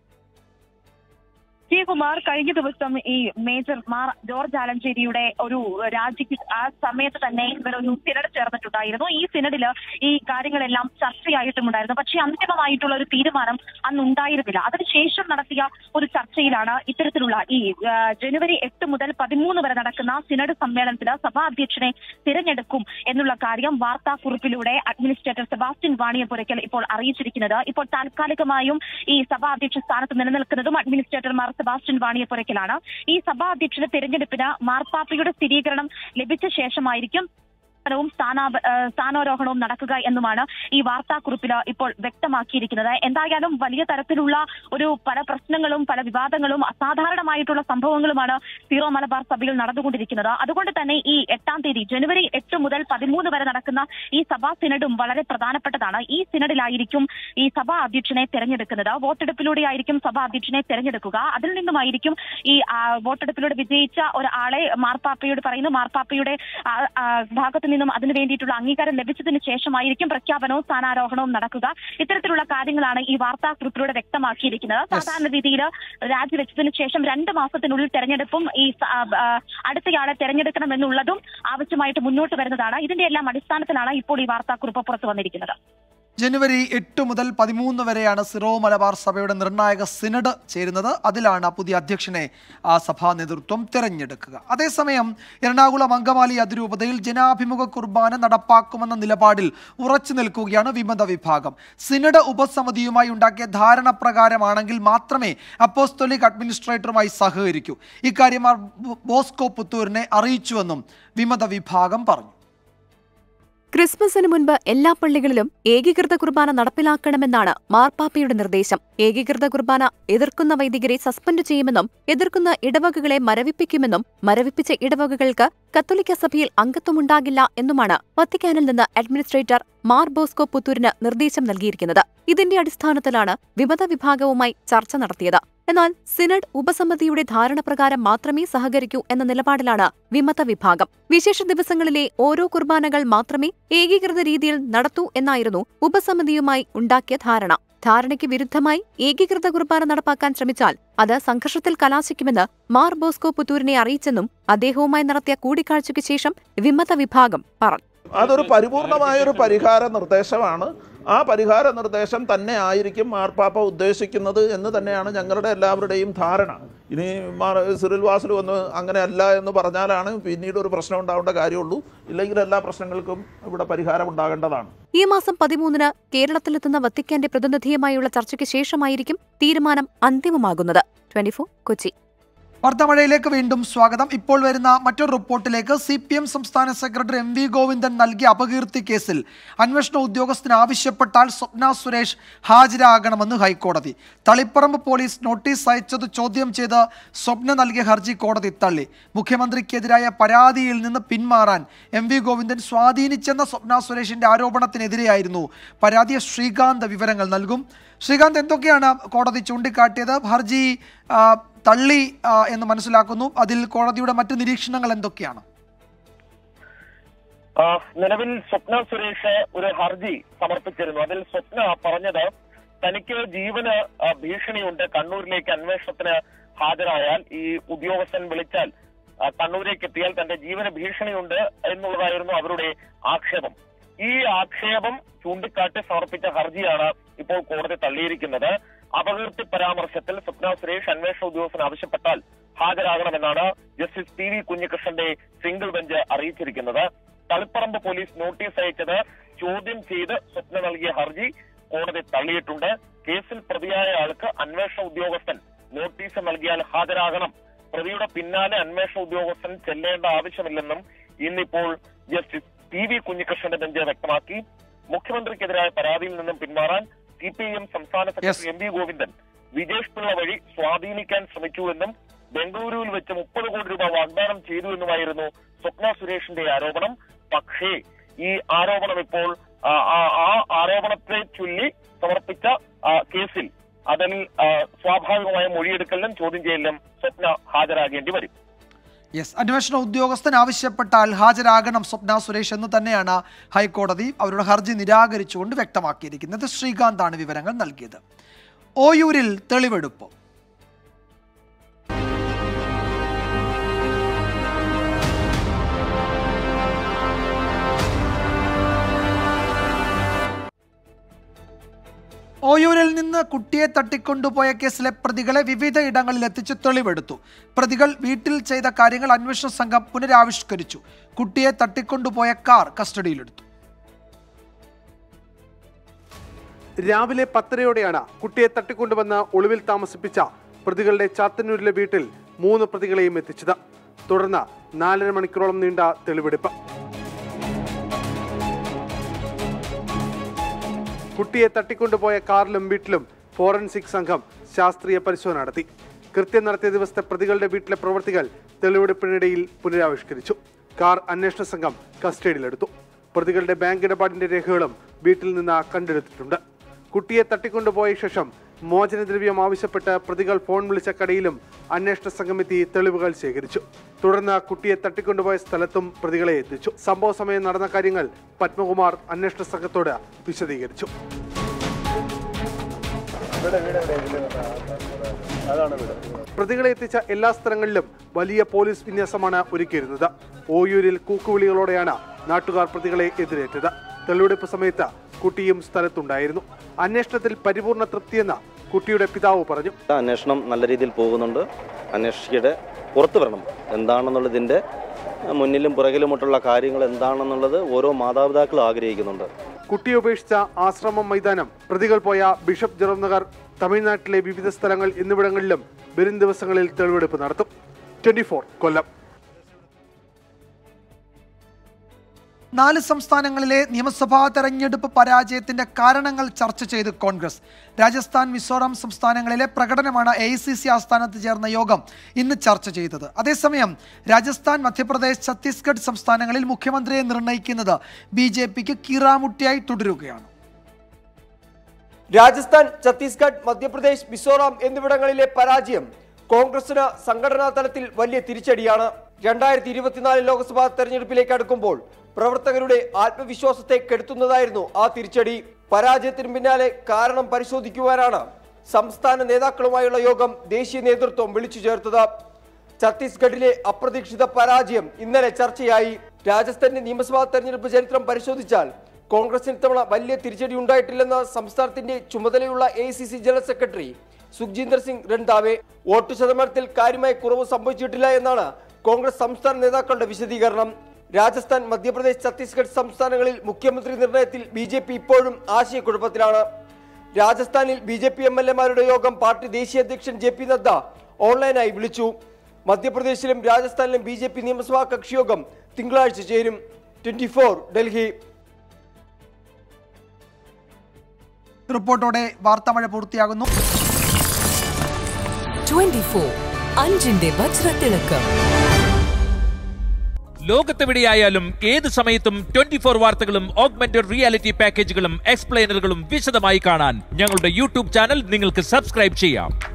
വിജയകുമാർ കഴിഞ്ഞ ദിവസം ഈ മേജർ മാർ ജോർജ് ആലഞ്ചേരിയുടെ ഒരു രാജിക്ക് ആ സമയത്ത് തന്നെ ഇവർ ഒരു സിനഡ് ചേർന്നിട്ടുണ്ടായിരുന്നു ഈ സിനഡില് ഈ കാര്യങ്ങളെല്ലാം ചർച്ചയായിട്ടുമുണ്ടായിരുന്നു പക്ഷേ അന്തിമമായിട്ടുള്ള ഒരു തീരുമാനം അന്ന് ഉണ്ടായിരുന്നില്ല അതിനുശേഷം നടത്തിയ ഒരു ചർച്ചയിലാണ് ഇത്തരത്തിലുള്ള ഈ ആ, ജനുവരി എട്ട് മുതൽ പതിമൂന്ന് വരെ നടക്കുന്ന സിനഡ് സമ്മേളനത്തിൽ സഭാ അധ്യക്ഷനെ തിരഞ്ഞെടുക്കും എന്നുള്ള കാര്യം വാർത്താക്കുറിപ്പിലൂടെ അഡ്മിനിസ്ട്രേറ്റർ സെബാസ്റ്റ്യൻ വാണിയപുരയ്ക്കൽ ഇപ്പോൾ അറിയിച്ചിരിക്കുന്നത് ഇപ്പോൾ താൽക്കാലികമായും ഈ സഭാ അധ്യക്ഷ സ്ഥാനത്ത് നിലനിൽക്കുന്നതും അഡ്മിനിസ്ട്രേറ്റർ മാർ സെബാസ്റ്റ്യൻ വാണിയപുരയ്ക്കലാണ് ഈ സഭാ അധ്യക്ഷന്റെ തിരഞ്ഞെടുപ്പിന് മാർപ്പാപ്പയുടെ സ്ഥിരീകരണം ലഭിച്ച ശേഷമായിരിക്കും വും സ്ഥാനാ ആ, സ്ഥാനാരോഹണവും നടക്കുക എന്നുമാണ് ഈ വാർത്താക്കുറിപ്പിൽ ഇപ്പോൾ വ്യക്തമാക്കിയിരിക്കുന്നത് എന്തായാലും വലിയ തരത്തിലുള്ള ഒരു പല പ്രശ്നങ്ങളും പല വിവാദങ്ങളും അസാധാരണമായിട്ടുള്ള സംഭവങ്ങളുമാണ് സീറോ മലബാർ സഭയിൽ നടന്നുകൊണ്ടിരിക്കുന്നത് അതുകൊണ്ട് തന്നെ ഈ എട്ടാം തീയതി ജനുവരി എട്ട് മുതൽ പതിമൂന്ന് വരെ നടക്കുന്ന ഈ സഭാ സിനഡും വളരെ പ്രധാനപ്പെട്ടതാണ് ഈ സിനഡിലായിരിക്കും ഈ സഭാ അധ്യക്ഷനെ തെരഞ്ഞെടുക്കുന്നത് വോട്ടെടുപ്പിലൂടെയായിരിക്കും സഭാ അധ്യക്ഷനെ തെരഞ്ഞെടുക്കുക അതിൽ നിന്നുമായിരിക്കും ഈ ആ, വോട്ടെടുപ്പിലൂടെ വിജയിച്ച ഒരാളെ മാർപ്പാപ്പയോട് പറയുന്നു മാർപ്പാപ്പയുടെ ആ, ആ, ഭാഗത്തു നിന്നും അതിനു വേണ്ടിയിട്ടുള്ള അംഗീകാരം ലഭിച്ചതിന് ശേഷമായിരിക്കും പ്രഖ്യാപനവും സ്ഥാനാരോഹണവും നടക്കുക ഇത്തരത്തിലുള്ള കാര്യങ്ങളാണ് ഈ വാർത്താക്കുറിപ്പിലൂടെ വ്യക്തമാക്കിയിരിക്കുന്നത് സാധാരണ രീതിയിൽ രാജിവെച്ചതിന് ശേഷം രണ്ട് മാസത്തിനുള്ളിൽ തെരഞ്ഞെടുപ്പും ഈ സ- ആ, ആ, അടുത്തയാളെ തെരഞ്ഞെടുക്കണമെന്നുള്ളതും ആവശ്യമായിട്ട് മുന്നോട്ട് വരുന്നതാണ് ഇതിന്റെ എല്ലാം അടിസ്ഥാനത്തിലാണ് ഇപ്പോൾ ഈ വാർത്താക്കുറിപ്പ് പുറത്തു വന്നിരിക്കുന്നത് ജനുവരി എട്ട് മുതൽ പതിമൂന്ന് വരെയാണ് സിറോ മലബാർ സഭയുടെ നിർണായക സിനഡ് ചേരുന്നത് അതിലാണ് പുതിയ അധ്യക്ഷനെ ആ സഭാ നേതൃത്വം തിരഞ്ഞെടുക്കുക അതേസമയം എറണാകുളം അങ്കമാലി അതിരൂപതയിൽ ജനാഭിമുഖ കുർബാന നടപ്പാക്കുമെന്ന നിലപാടിൽ ഉറച്ചു നിൽക്കുകയാണ് വിമത വിഭാഗം സിനഡ് ഉപസമിതിയുമായി ഉണ്ടാക്കിയ ധാരണ പ്രകാരമാണെങ്കിൽ മാത്രമേ അപ്പോസ്തോലിക് അഡ്മിനിസ്ട്രേറ്ററുമായി സഹകരിക്കൂ ഇക്കാര്യം മാർ ബോസ്കോ പുത്തൂരിനെ അറിയിച്ചുവെന്നും വിമത വിഭാഗം പറഞ്ഞു ക്രിസ്മസിന് മുൻപ് എല്ലാ പള്ളികളിലും ഏകീകൃത കുർബാന നടപ്പിലാക്കണമെന്നാണ് മാർപ്പാപ്പയുടെ നിർദ്ദേശം ഏകീകൃത കുർബാന എതിർക്കുന്ന വൈദികരെ സസ്പെൻഡ് ചെയ്യുമെന്നും എതിർക്കുന്ന ഇടവകകളെ മരവിപ്പിക്കുമെന്നും മരവിപ്പിച്ച ഇടവകകൾക്ക് കത്തോലിക്ക സഭയിൽ അംഗത്വമുണ്ടാകില്ല എന്നുമാണ് വത്തിക്കാനിൽ നിന്ന് അഡ്മിനിസ്ട്രേറ്റർ മാർ ബോസ്കോ പുത്തൂരിന് നിർദ്ദേശം നൽകിയിരിക്കുന്നത് ഇതിന്റെ അടിസ്ഥാനത്തിലാണ് വിമത വിഭാഗവുമായി ചർച്ച നടത്തിയത് എന്നാൽ സിനഡ് ഉപസമിതിയുടെ ധാരണപ്രകാരം മാത്രമേ സഹകരിക്കൂ എന്ന നിലപാടിലാണ് വിമത വിഭാഗം വിശേഷ ദിവസങ്ങളിലെ ഓരോ കുർബാനകൾ മാത്രമേ ഏകീകൃത രീതിയിൽ നടത്തൂ എന്നായിരുന്നു ഉപസമിതിയുമായി ഉണ്ടാക്കിയ ധാരണ ധാരണയ്ക്ക് വിരുദ്ധമായി ഏകീകൃത കുർബാന നടപ്പാക്കാൻ ശ്രമിച്ചാൽ അത് സംഘർഷത്തിൽ കലാശിക്കുമെന്ന് മാർ ബോസ്കോ പുത്തൂരിനെ അറിയിച്ചെന്നും അദ്ദേഹവുമായി നടത്തിയ കൂടിക്കാഴ്ചയ്ക്ക് ശേഷം വിമത വിഭാഗം പറഞ്ഞു അതൊരു പരിപൂർണമായ ഒരു പരിഹാര നിർദ്ദേശമാണ് ആ പരിഹാര നിർദ്ദേശം തന്നെ ആയിരിക്കും മാർപ്പാപ്പ ഉദ്ദേശിക്കുന്നത് എന്ന് തന്നെയാണ് ഞങ്ങളുടെ എല്ലാവരുടെയും ധാരണ ഇനി മാർ സിറിൽ വാസിൽ വന്ന് അങ്ങനെയല്ല എന്ന് പറഞ്ഞാലാണ് പിന്നീട് ഒരു പ്രശ്നം ഉണ്ടാവേണ്ട കാര്യമുള്ളൂ ഇല്ലെങ്കിൽ എല്ലാ പ്രശ്നങ്ങൾക്കും ഇവിടെ പരിഹാരം ഉണ്ടാകേണ്ടതാണ് ഈ മാസം പതിമൂന്നിന് കേരളത്തിലെത്തുന്ന വത്തിക്കാന്റെ പ്രതിനിധിയുമായുള്ള ചർച്ചയ്ക്ക് ശേഷമായിരിക്കും തീരുമാനം അന്തിമമാകുന്നത് ട്വന്റി കൊച്ചി വാർത്താമഴയിലേക്ക് വീണ്ടും സ്വാഗതം ഇപ്പോൾ വരുന്ന മറ്റൊരു റിപ്പോർട്ടിലേക്ക് സി പി എം സംസ്ഥാന സെക്രട്ടറി എം വി ഗോവിന്ദൻ നൽകിയ അപകീർത്തി കേസിൽ അന്വേഷണ ഉദ്യോഗസ്ഥന് ആവശ്യപ്പെട്ടാൽ സ്വപ്ന സുരേഷ് ഹാജരാകണമെന്ന് ഹൈക്കോടതി തളിപ്പറമ്പ് പോലീസ് നോട്ടീസ് അയച്ചത് ചോദ്യം ചെയ്ത് സ്വപ്ന നൽകിയ ഹർജി കോടതി തള്ളി മുഖ്യമന്ത്രിക്കെതിരായ പരാതിയിൽ നിന്ന് പിന്മാറാൻ എം വി ഗോവിന്ദൻ സ്വാധീനിച്ചെന്ന സ്വപ്ന സുരേഷിന്റെ ആരോപണത്തിനെതിരെയായിരുന്നു പരാതി ശ്രീകാന്ത് വിവരങ്ങൾ നൽകും ശ്രീകാന്ത് എന്തൊക്കെയാണ് കോടതി ചൂണ്ടിക്കാട്ടിയത് ഹർജി ആ, തള്ളി ആ, എന്ന് മനസ്സിലാക്കുന്നു അതിൽ കോടതിയുടെ മറ്റ് നിരീക്ഷണങ്ങൾ എന്തൊക്കെയാണ് ആ, നിലവിൽ സ്വപ്ന സുരേഷ് ഒരു ഹർജി സമർപ്പിച്ചിരുന്നു അതിൽ സ്വപ്ന പറഞ്ഞത് തനിക്ക് ജീവന് ആ, ഭീഷണിയുണ്ട് കണ്ണൂരിലേക്ക് അന്വേഷണത്തിന് ഹാജരായാൽ ഈ ഉദ്യോഗസ്ഥൻ വിളിച്ചാൽ ആ, കണ്ണൂരേക്ക് എത്തിയാൽ തന്റെ ജീവന് ഭീഷണിയുണ്ട് എന്നുള്ളതായിരുന്നു അവരുടെ ആക്ഷേപം ഈ ആക്ഷേപം ചൂണ്ടിക്കാട്ടി സമർപ്പിച്ച ഹർജിയാണ് ഇപ്പോൾ കോടതി തള്ളിയിരിക്കുന്നത് അപകീർത്തി പരാമർശത്തിൽ സ്വപ്ന സുരേഷ് അന്വേഷണ ഉദ്യോഗസ്ഥൻ ആവശ്യപ്പെട്ടാൽ ഹാജരാകണമെന്നാണ് ജസ്റ്റിസ് പി വി കുഞ്ഞികൃഷ്ണന്റെ സിംഗിൾ ബെഞ്ച് അറിയിച്ചിരിക്കുന്നത് തളിപ്പറമ്പ് പോലീസ് നോട്ടീസ് അയച്ചത് ചോദ്യം ചെയ്ത് സ്വപ്ന നൽകിയ ഹർജി കോടതി തള്ളിയിട്ടുണ്ട് കേസിൽ പ്രതിയായ ആൾക്ക് അന്വേഷണ ഉദ്യോഗസ്ഥൻ നോട്ടീസ് നൽകിയാൽ ഹാജരാകണം പ്രതിയുടെ പിന്നാലെ അന്വേഷണ ഉദ്യോഗസ്ഥൻ ചെല്ലേണ്ട ആവശ്യമില്ലെന്നും ഇന്നിപ്പോൾ ജസ്റ്റിസ് പി വി കുഞ്ഞികൃഷ്ണന്റെ ബെഞ്ച് വ്യക്തമാക്കി മുഖ്യമന്ത്രിക്കെതിരായ പരാതിയിൽ നിന്നും പിന്മാറാൻ സി പി ഐ എം സംസ്ഥാന secretary M V Govindan Vijesh Pillai വഴി സ്വാധീനിക്കാൻ ശ്രമിച്ചുവെന്നും ബംഗളൂരുവിൽ വെച്ച് മുപ്പത് കോടി രൂപ വാഗ്ദാനം ചെയ്തു എന്നുമായിരുന്നു സ്വപ്ന സുരേഷിന്റെ ആരോപണം പക്ഷേ ഈ ആരോപണം ഇപ്പോൾ ആ, ആ ആ ആരോപണത്തെ ചൊല്ലി സമർപ്പിച്ച ആ, കേസിൽ അതിൽ ആ, സ്വാഭാവികമായ മൊഴിയെടുക്കലിനും ചോദ്യം ചെയ്യലിനും സ്വപ്ന ഹാജരാകേണ്ടി വരും യെസ് അന്വേഷണ ഉദ്യോഗസ്ഥൻ ആവശ്യപ്പെട്ടാൽ ഹാജരാകണം സ്വപ്ന സുരേഷ് എന്ന് തന്നെയാണ് ഹൈക്കോടതി അവരുടെ ഹർജി നിരാകരിച്ചുകൊണ്ട് വ്യക്തമാക്കിയിരിക്കുന്നത് ശ്രീകാന്താണ് വിവരങ്ങൾ നൽകിയത് ഓയൂരിൽ തെളിവെടുപ്പ് ഓയൂരിൽ നിന്ന് കുട്ടിയെ തട്ടിക്കൊണ്ടുപോയ കേസിലെ പ്രതികളെ വിവിധ ഇടങ്ങളിൽ എത്തിച്ച് തെളിവെടുത്തു പ്രതികൾ വീട്ടിൽ ചെയ്ത കാര്യങ്ങൾ അന്വേഷണ സംഘം പുനരാവിഷ്കരിച്ചു കുട്ടിയെ തട്ടിക്കൊണ്ടുപോയ കാർ കസ്റ്റഡിയിലെടുത്തു രാവിലെ പത്തരയോടെയാണ് കുട്ടിയെ തട്ടിക്കൊണ്ടുവന്ന് ഒളിവിൽ താമസിപ്പിച്ച പ്രതികളുടെ ചാത്തന്നൂരിലെ വീട്ടിൽ മൂന്ന് പ്രതികളെയും എത്തിച്ചത് തുടർന്ന് നാലര മണിക്കൂറോളം നീണ്ട തെളിവെടുപ്പ് കുട്ടിയെ തട്ടിക്കൊണ്ടുപോയ കാറിലും വീട്ടിലും ഫോറൻസിക് സംഘം ശാസ്ത്രീയ പരിശോധന നടത്തി കൃത്യം നടത്തിയ ദിവസത്തെ പ്രതികളുടെ വീട്ടിലെ പ്രവർത്തികൾ തെളിവെടുപ്പിനിടയിൽ പുനരാവിഷ്കരിച്ചു കാർ അന്വേഷണ സംഘം കസ്റ്റഡിയിലെടുത്തു പ്രതികളുടെ ബാങ്ക് ഇടപാടിന്റെ രേഖകളും വീട്ടിൽ നിന്ന് കണ്ടെടുത്തിട്ടുണ്ട് കുട്ടിയെ തട്ടിക്കൊണ്ടുപോയ ശേഷം മോചനദ്രവ്യം ആവശ്യപ്പെട്ട് പ്രതികൾ ഫോൺ വിളിച്ച കടയിലും അന്വേഷണ സംഘമെത്തി തെളിവുകൾ ശേഖരിച്ചു തുടർന്ന് കുട്ടിയെ തട്ടിക്കൊണ്ടുപോയ സ്ഥലത്തും പ്രതികളെ എത്തിച്ചു സംഭവ സമയം നടന്ന കാര്യങ്ങൾ പത്മകുമാർ അന്വേഷണ സംഘത്തോട് വിശദീകരിച്ചു പ്രതികളെ എത്തിച്ച എല്ലാ സ്ഥലങ്ങളിലും വലിയ പോലീസ് വിന്യാസമാണ് ഒരുക്കിയിരുന്നത് ഓയൂരിൽ കൂക്കുവിളികളോടെയാണ് നാട്ടുകാർ പ്രതികളെ എതിരേറ്റത് തെളിവെടുപ്പ് സമയത്ത് കുട്ടിയും സ്ഥലത്തുണ്ടായിരുന്നു അന്വേഷണത്തിൽ പരിപൂർണ തൃപ്തിയെന്ന് കുട്ടിയുടെ പിതാവ് പറഞ്ഞു അന്വേഷണം നല്ല രീതിയിൽ പോകുന്നുണ്ട് അന്വേഷിക്കയുടെ പുറത്തു വരണം എന്താണെന്നുള്ളതിൻ്റെ മുന്നിലും പുറകിലുമായിട്ടുള്ള കാര്യങ്ങൾ എന്താണെന്നുള്ളത് ഓരോ മാതാപിതാക്കളും ആഗ്രഹിക്കുന്നുണ്ട് കുട്ടിയെ ഉപേക്ഷിച്ച ആശ്രമം മൈതാനം പ്രതികൾ പോയ ബിഷപ്പ് ജെറോം നഗർ തമിഴ്നാട്ടിലെ വിവിധ സ്ഥലങ്ങൾ എന്നിവിടങ്ങളിലും വരും ദിവസങ്ങളിൽ തെളിവെടുപ്പ് നടത്തും ട്വന്റി കൊല്ലം നാല് സംസ്ഥാനങ്ങളിലെ നിയമസഭാ തെരഞ്ഞെടുപ്പ് പരാജയത്തിന്റെ കാരണങ്ങൾ ചർച്ച ചെയ്ത് കോൺഗ്രസ് രാജസ്ഥാൻ മിസോറാം സംസ്ഥാനങ്ങളിലെ പ്രകടനമാണ് എ ആസ്ഥാനത്ത് ചേർന്ന യോഗം ഇന്ന് ചർച്ച ചെയ്തത് അതേസമയം രാജസ്ഥാൻ മധ്യപ്രദേശ് ഛത്തീസ്ഗഡ് സംസ്ഥാനങ്ങളിൽ മുഖ്യമന്ത്രിയെ നിർണ്ണയിക്കുന്നത് ബി ജെ പിക്ക് കീറാമുട്ടിയായി തുടരുകയാണ് രാജസ്ഥാൻ ഛത്തീസ്ഗഡ് മധ്യപ്രദേശ് മിസോറാം എന്നിവിടങ്ങളിലെ പരാജയം കോൺഗ്രസിന് സംഘടനാ തലത്തിൽ വലിയ തിരിച്ചടിയാണ് രണ്ടായിരത്തി ഇരുപത്തിനാല് ലോക്സഭാ തെരഞ്ഞെടുപ്പിലേക്ക് അടുക്കുമ്പോൾ പ്രവർത്തകരുടെ ആത്മവിശ്വാസത്തെ കെടുത്തുന്നതായിരുന്നു ആ തിരിച്ചടി പരാജയത്തിന് പിന്നാലെ കാരണം പരിശോധിക്കുവാനാണ് സംസ്ഥാന നേതാക്കളുമായുള്ള യോഗം ദേശീയ നേതൃത്വം വിളിച്ചു ചേർത്തത് ഛത്തീസ്ഗഡിലെ അപ്രതീക്ഷിത പരാജയം ഇന്നലെ ചർച്ചയായി രാജസ്ഥാന്റെ നിയമസഭാ തെരഞ്ഞെടുപ്പ് ചരിത്രം പരിശോധിച്ചാൽ കോൺഗ്രസിന് ഇത്തവണ വലിയ തിരിച്ചടി ഉണ്ടായിട്ടില്ലെന്ന് സംസ്ഥാനത്തിന്റെ ചുമതലയുള്ള A general secretary Sukhjinder Singh Randhawa vote ശതമാനത്തിൽ കാര്യമായ കുറവ് സംഭവിച്ചിട്ടില്ല എന്നാണ് കോൺഗ്രസ് സംസ്ഥാന നേതാക്കളുടെ വിശദീകരണം രാജസ്ഥാൻ മധ്യപ്രദേശ് ഛത്തീസ്ഗഡ് സംസ്ഥാനങ്ങളിൽ മുഖ്യമന്ത്രി നിർണയത്തിൽ ബി ജെ പി ഇപ്പോഴും ആശയക്കുഴപ്പത്തിലാണ് രാജസ്ഥാനിൽ B J P M L എമാരുടെ യോഗം പാർട്ടി ദേശീയ അധ്യക്ഷൻ ജെ പി നദ്ദ ഓൺലൈനായി വിളിച്ചു മധ്യപ്രദേശിലും രാജസ്ഥാനിലും ബി ജെ പി നിയമസഭാ കക്ഷിയോഗം തിങ്കളാഴ്ച ചേരും ട്വന്റി ഡൽഹി റിപ്പോർട്ടോടെ വാർത്താമഴ പൂർത്തിയാകുന്നു ട്വന്റി ഫോർ അഞ്ചിന്റെ വജ്രത്തിളക്കം ലോകത്തെവിടെയായാലും ഏത് സമയത്തും ട്വന്റി ഫോർ വാർത്തകളും ഓഗ്മെന്റഡ് റിയാലിറ്റി പാക്കേജുകളും എക്സ്പ്ലെയിനറുകളും വിശദമായി കാണാൻ ഞങ്ങളുടെ യൂട്യൂബ് ചാനൽ നിങ്ങൾക്ക് സബ്സ്ക്രൈബ് ചെയ്യാം